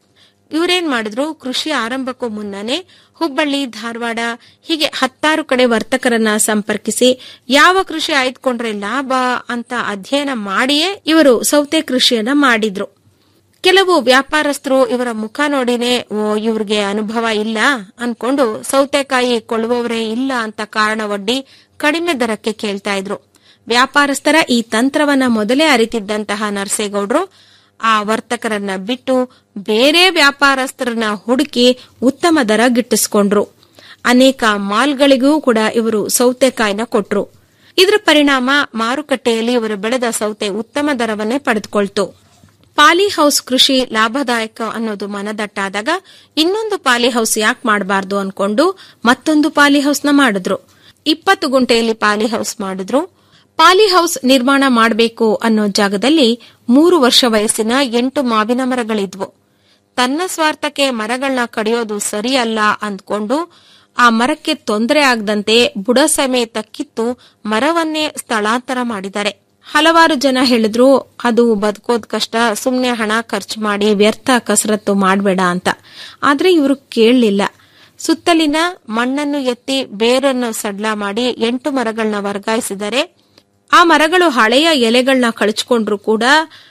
B: ಇವರೇನ್ ಮಾಡಿದ್ರು ಕೃಷಿ ಆರಂಭಕ್ಕೂ ಮುನ್ನನೇ ಹುಬ್ಬಳ್ಳಿ ಧಾರವಾಡ ಹೀಗೆ ಹತ್ತಾರು ಕಡೆ ವರ್ತಕರನ್ನ ಸಂಪರ್ಕಿಸಿ ಯಾವ ಕೃಷಿ ಆಯ್ದುಕೊಂಡ್ರೆ ಲಾಭ ಅಂತ ಅಧ್ಯಯನ ಮಾಡಿಯೇ ಇವರು ಸೌತೆ ಕೃಷಿಯನ್ನ ಮಾಡಿದ್ರು ಕೆಲವು ವ್ಯಾಪಾರಸ್ಥರು ಇವರ ಮುಖ ನೋಡಿನೇ ಓ ಇವ್ರಿಗೆ ಅನುಭವ ಇಲ್ಲ ಅನ್ಕೊಂಡು ಸೌತೆಕಾಯಿ ಕೊಳ್ಳುವವರೇ ಇಲ್ಲ ಅಂತ ಕಾರಣ ಒಡ್ಡಿ ಕಡಿಮೆ ದರಕ್ಕೆ ಕೇಳ್ತಾ ಇದ್ರು ವ್ಯಾಪಾರಸ್ಥರ ಈ ತಂತ್ರವನ್ನ ಮೊದಲೇ ಅರಿತಿದ್ದಂತಹ ನರಸೇಗೌಡರು ಆ ವರ್ತಕರನ್ನ ಬಿಟ್ಟು ಬೇರೆ ವ್ಯಾಪಾರಸ್ಥರನ್ನ ಹುಡುಕಿ ಉತ್ತಮ ದರ ಗಿಟ್ಟಿಸ್ಕೊಂಡ್ರು ಅನೇಕ ಮಾಲ್ಗಳಿಗೂ ಕೂಡ ಇವರು ಸೌತೆಕಾಯಿನ ಕೊಟ್ರು ಇದರ ಪರಿಣಾಮ ಮಾರುಕಟ್ಟೆಯಲ್ಲಿ ಇವರು ಬೆಳೆದ ಸೌತೆ ಉತ್ತಮ ದರವನ್ನೇ ಪಡೆದುಕೊಳ್ತು ಪಾಲಿ ಹೌಸ್ ಕೃಷಿ ಲಾಭದಾಯಕ ಅನ್ನೋದು ಮನದಟ್ಟಾದಾಗ ಇನ್ನೊಂದು ಪಾಲಿ ಹೌಸ್ ಯಾಕೆ ಮಾಡಬಾರ್ದು ಅನ್ಕೊಂಡು ಮತ್ತೊಂದು ಪಾಲಿ ಹೌಸ್ನ ಮಾಡಿದ್ರು ಇಪ್ಪತ್ತು ಗುಂಟೆಯಲ್ಲಿ ಪಾಲಿ ಹೌಸ್ ಮಾಡಿದ್ರು ಪಾಲಿ ಹೌಸ್ ನಿರ್ಮಾಣ ಮಾಡಬೇಕು ಅನ್ನೋ ಜಾಗದಲ್ಲಿ ಮೂರು ವರ್ಷ ವಯಸ್ಸಿನ ಎಂಟು ಮಾವಿನ ಮರಗಳಿದ್ವು ತನ್ನ ಸ್ವಾರ್ಥಕ್ಕೆ ಮರಗಳನ್ನ ಕಡಿಯೋದು ಸರಿಯಲ್ಲ ಅಂದ್ಕೊಂಡು ಆ ಮರಕ್ಕೆ ತೊಂದರೆ ಆಗದಂತೆ ಬುಡ ಸಮೇತ ಕಿತ್ತು ಮರವನ್ನೇ ಸ್ಥಳಾಂತರ ಮಾಡಿದ್ದಾರೆ ಹಲವಾರು ಜನ ಹೇಳಿದ್ರು ಅದು ಬದುಕೋದ್ ಕಷ್ಟ ಸುಮ್ನೆ ಹಣ ಖರ್ಚು ಮಾಡಿ ವ್ಯರ್ಥ ಕಸರತ್ತು ಮಾಡಬೇಡ ಅಂತ ಆದ್ರೆ ಇವರು ಕೇಳಲಿಲ್ಲ ಸುತ್ತಲಿನ ಮಣ್ಣನ್ನು ಎತ್ತಿ ಬೇರನ್ನು ಸಡ್ಲ ಮಾಡಿ ಎಂಟು ಮರಗಳನ್ನ ವರ್ಗಾಯಿಸಿದರೆ ಆ ಮರಗಳು ಹಳೆಯ ಎಲೆಗಳನ್ನ ಕಳಚ್ಕೊಂಡ್ರು ಕೂಡ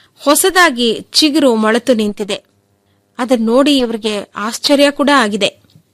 B: ಹೊಸದಾಗಿ ಚಿಗುರು ಮೊಳೆತು ನಿಂತಿದೆ ಅದನ್ನ ನೋಡಿ ಇವರಿಗೆ ಆಶ್ಚರ್ಯ ಕೂಡ ಆಗಿದೆ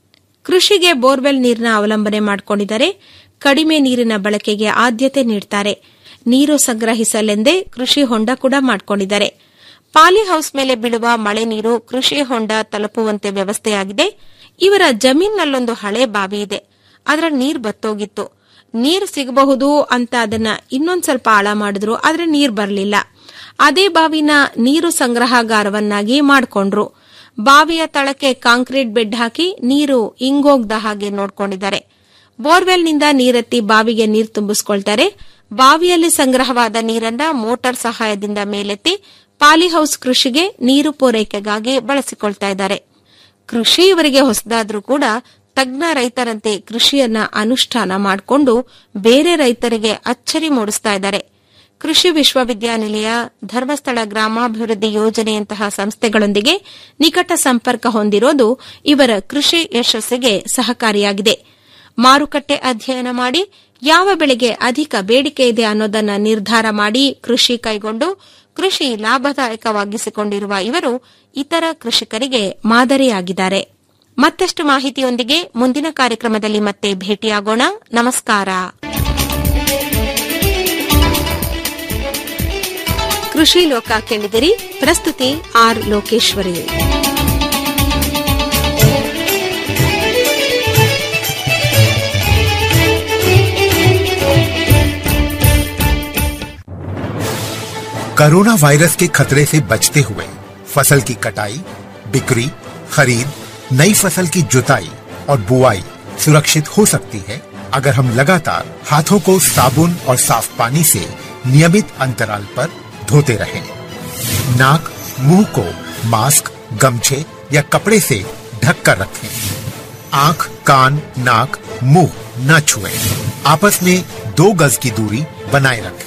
B: ಕೃಷಿಗೆ ಬೋರ್ವೆಲ್ ನೀರಿನ ಅವಲಂಬನೆ ಮಾಡಿಕೊಂಡಿದ್ದಾರೆ ಕಡಿಮೆ ನೀರಿನ ಬಳಕೆಗೆ ಆದ್ಯತೆ ನೀಡ್ತಾರೆ ನೀರು ಸಂಗ್ರಹಿಸಲೆಂದೇ ಕೃಷಿ ಹೊಂಡ ಕೂಡ ಮಾಡಿಕೊಂಡಿದ್ದಾರೆ ಪಾಲಿ ಹೌಸ್ ಮೇಲೆ ಬೀಳುವ ಮಳೆ ನೀರು ಕೃಷಿ ಹೊಂಡ ತಲುಪುವಂತೆ ವ್ಯವಸ್ಥೆಯಾಗಿದೆ ಇವರ ಜಮೀನ್ನಲ್ಲೊಂದು ಹಳೆ ಬಾವಿ ಇದೆ ಅದರ ನೀರ್ ಬತ್ತೋಗಿತ್ತು ನೀರ್ ಸಿಗಬಹುದು ಅಂತ ಅದನ್ನ ಇನ್ನೊಂದ್ ಸ್ವಲ್ಪ ಆಳ ಮಾಡಿದ್ರು ಆದ್ರೆ ನೀರ್ ಬರಲಿಲ್ಲ ಅದೇ ಬಾವಿನ ನೀರು ಸಂಗ್ರಹಾಗಾರವನ್ನಾಗಿ ಮಾಡ್ಕೊಂಡ್ರು ಬಾವಿಯ ತಳಕ್ಕೆ ಕಾಂಕ್ರೀಟ್ ಬೆಡ್ ಹಾಕಿ ನೀರು ಇಂಗೋಗ್ದ ಹಾಗೆ ನೋಡ್ಕೊಂಡಿದ್ದಾರೆ ಬೋರ್ವೆಲ್ನಿಂದ ನೀರೆತ್ತಿ ಬಾವಿಗೆ ನೀರು ತುಂಬಿಸ್ಕೊಳ್ತಾರೆ ಬಾವಿಯಲ್ಲಿ ಸಂಗ್ರಹವಾದ ನೀರನ್ನ ಮೋಟಾರ್ ಸಹಾಯದಿಂದ ಮೇಲೆತ್ತಿ ಪಾಲಿಹೌಸ್ ಕೃಷಿಗೆ ನೀರು ಪೂರೈಕೆಗಾಗಿ ಬಳಸಿಕೊಳ್ತಾ ಇದ್ದಾರೆ ಕೃಷಿ ಇವರಿಗೆ ಹೊಸದಾದ್ರೂ ಕೂಡ ತಜ್ಞ ರೈತರಂತೆ ಕೃಷಿಯನ್ನ ಅನುಷ್ಠಾನ ಮಾಡಿಕೊಂಡು ಬೇರೆ ರೈತರಿಗೆ ಅಚ್ಚರಿ ಮೂಡಿಸ್ತಾ ಇದ್ದಾರೆ ಕೃಷಿ ವಿಶ್ವವಿದ್ಯಾನಿಲಯ ಧರ್ಮಸ್ಥಳ ಗ್ರಾಮಾಭಿವೃದ್ಧಿ ಯೋಜನೆಯಂತಹ ಸಂಸ್ಥೆಗಳೊಂದಿಗೆ ನಿಕಟ ಸಂಪರ್ಕ ಹೊಂದಿರೋದು ಇವರ ಕೃಷಿ ಯಶಸ್ಸಿಗೆ ಸಹಕಾರಿಯಾಗಿದೆ ಮಾರುಕಟ್ಟೆ ಅಧ್ಯಯನ ಮಾಡಿ ಯಾವ ಬೆಳೆಗೆ ಅಧಿಕ ಬೇಡಿಕೆ ಇದೆ ಅನ್ನೋದನ್ನ ನಿರ್ಧಾರ ಮಾಡಿ ಕೃಷಿ ಕೈಗೊಂಡು ಕೃಷಿ ಲಾಭದಾಯಕವಾಗಿಸಿಕೊಂಡಿರುವ ಇವರು ಇತರ ಕೃಷಿಕರಿಗೆ ಮಾದರಿಯಾಗಿದ್ದಾರೆ ಮತ್ತಷ್ಟು ಮಾಹಿತಿಯೊಂದಿಗೆ ಮುಂದಿನ ಕಾರ್ಯಕ್ರಮದಲ್ಲಿ ಮತ್ತೆ ಭೇಟಿಯಾಗೋಣ ನಮಸ್ಕಾರ ಕೃಷಿ ಲೋಕ ಕೇಳಿದಿರಿ ಪ್ರಸ್ತುತಿ ಆರ್ ಲೋಕೇಶ್ವರಿ
P: कोरोना वायरस के खतरे से बचते हुए फसल की कटाई बिक्री खरीद नई फसल की जुताई और बुआई सुरक्षित हो सकती है अगर हम लगातार हाथों को साबुन और साफ पानी से नियमित अंतराल पर धोते रहें। नाक मुंह को मास्क गमछे या कपड़े से ढक कर रखें आंख कान नाक मुंह न छुएं। आपस में दो गज की दूरी बनाए रखें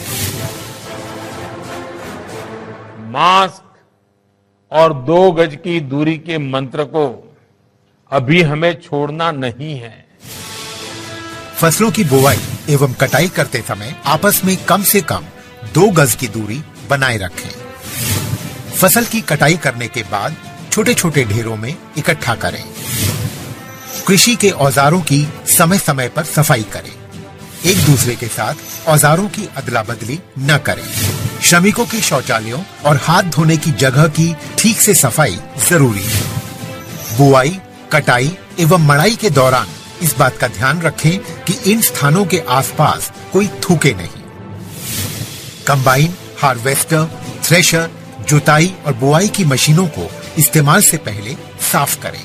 D: मास्क और दो गज की दूरी के मंत्र को अभी हमें छोड़ना नहीं है
P: फसलों की बुवाई एवं कटाई करते समय आपस में कम से कम दो गज की दूरी बनाए रखें फसल की कटाई करने के बाद छोटे छोटे ढेरों में इकट्ठा करें कृषि के औजारों की समय समय पर सफाई करें एक दूसरे के साथ औजारों की अदला बदली न करें श्रमिकों के शौचालयों और हाथ धोने की जगह की ठीक से सफाई जरूरी है बुआई कटाई एवं मड़ाई के दौरान इस बात का ध्यान रखें कि इन स्थानों के आसपास कोई थूके नहीं कंबाइन हार्वेस्टर थ्रेशर जुताई और बुआई की मशीनों को इस्तेमाल से पहले साफ करें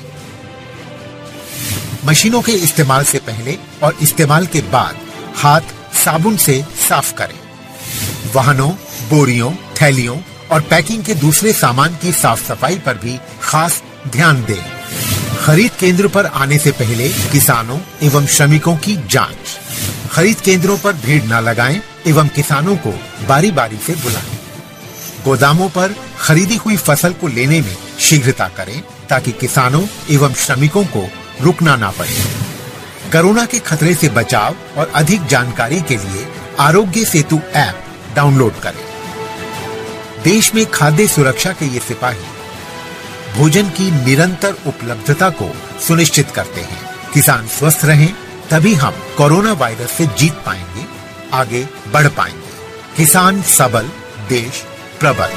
P: मशीनों के इस्तेमाल से पहले और इस्तेमाल के बाद हाथ साबुन से साफ करें वाहनों बोरियों थैलियों और पैकिंग के दूसरे सामान की साफ सफाई पर भी खास ध्यान दें खरीद केंद्र पर आने से पहले किसानों एवं श्रमिकों की जांच खरीद केंद्रों पर भीड़ न लगाएं एवं किसानों को बारी बारी से बुलाएं गोदामों पर खरीदी हुई फसल को लेने में शीघ्रता करें ताकि किसानों एवं श्रमिकों को रुकना ना पड़े कोरोना के खतरे से बचाव और अधिक जानकारी के लिए आरोग्य सेतु ऐप डाउनलोड करें देश में खाद्य सुरक्षा के ये सिपाही भोजन की निरंतर उपलब्धता को सुनिश्चित करते हैं किसान स्वस्थ रहें तभी हम कोरोना वायरस से जीत पाएंगे आगे बढ़ पाएंगे किसान सबल देश प्रबल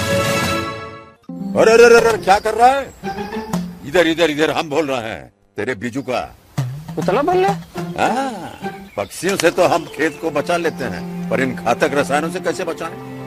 Q: अरे अरे अरे क्या कर रहा है इधर इधर इधर हम बोल रहे हैं तेरे बीजू का
M: उतला बोल रहा
Q: हाँ, पक्षियों से तो हम खेत को बचा लेते हैं पर इन घातक रसायनों से कैसे बचाएं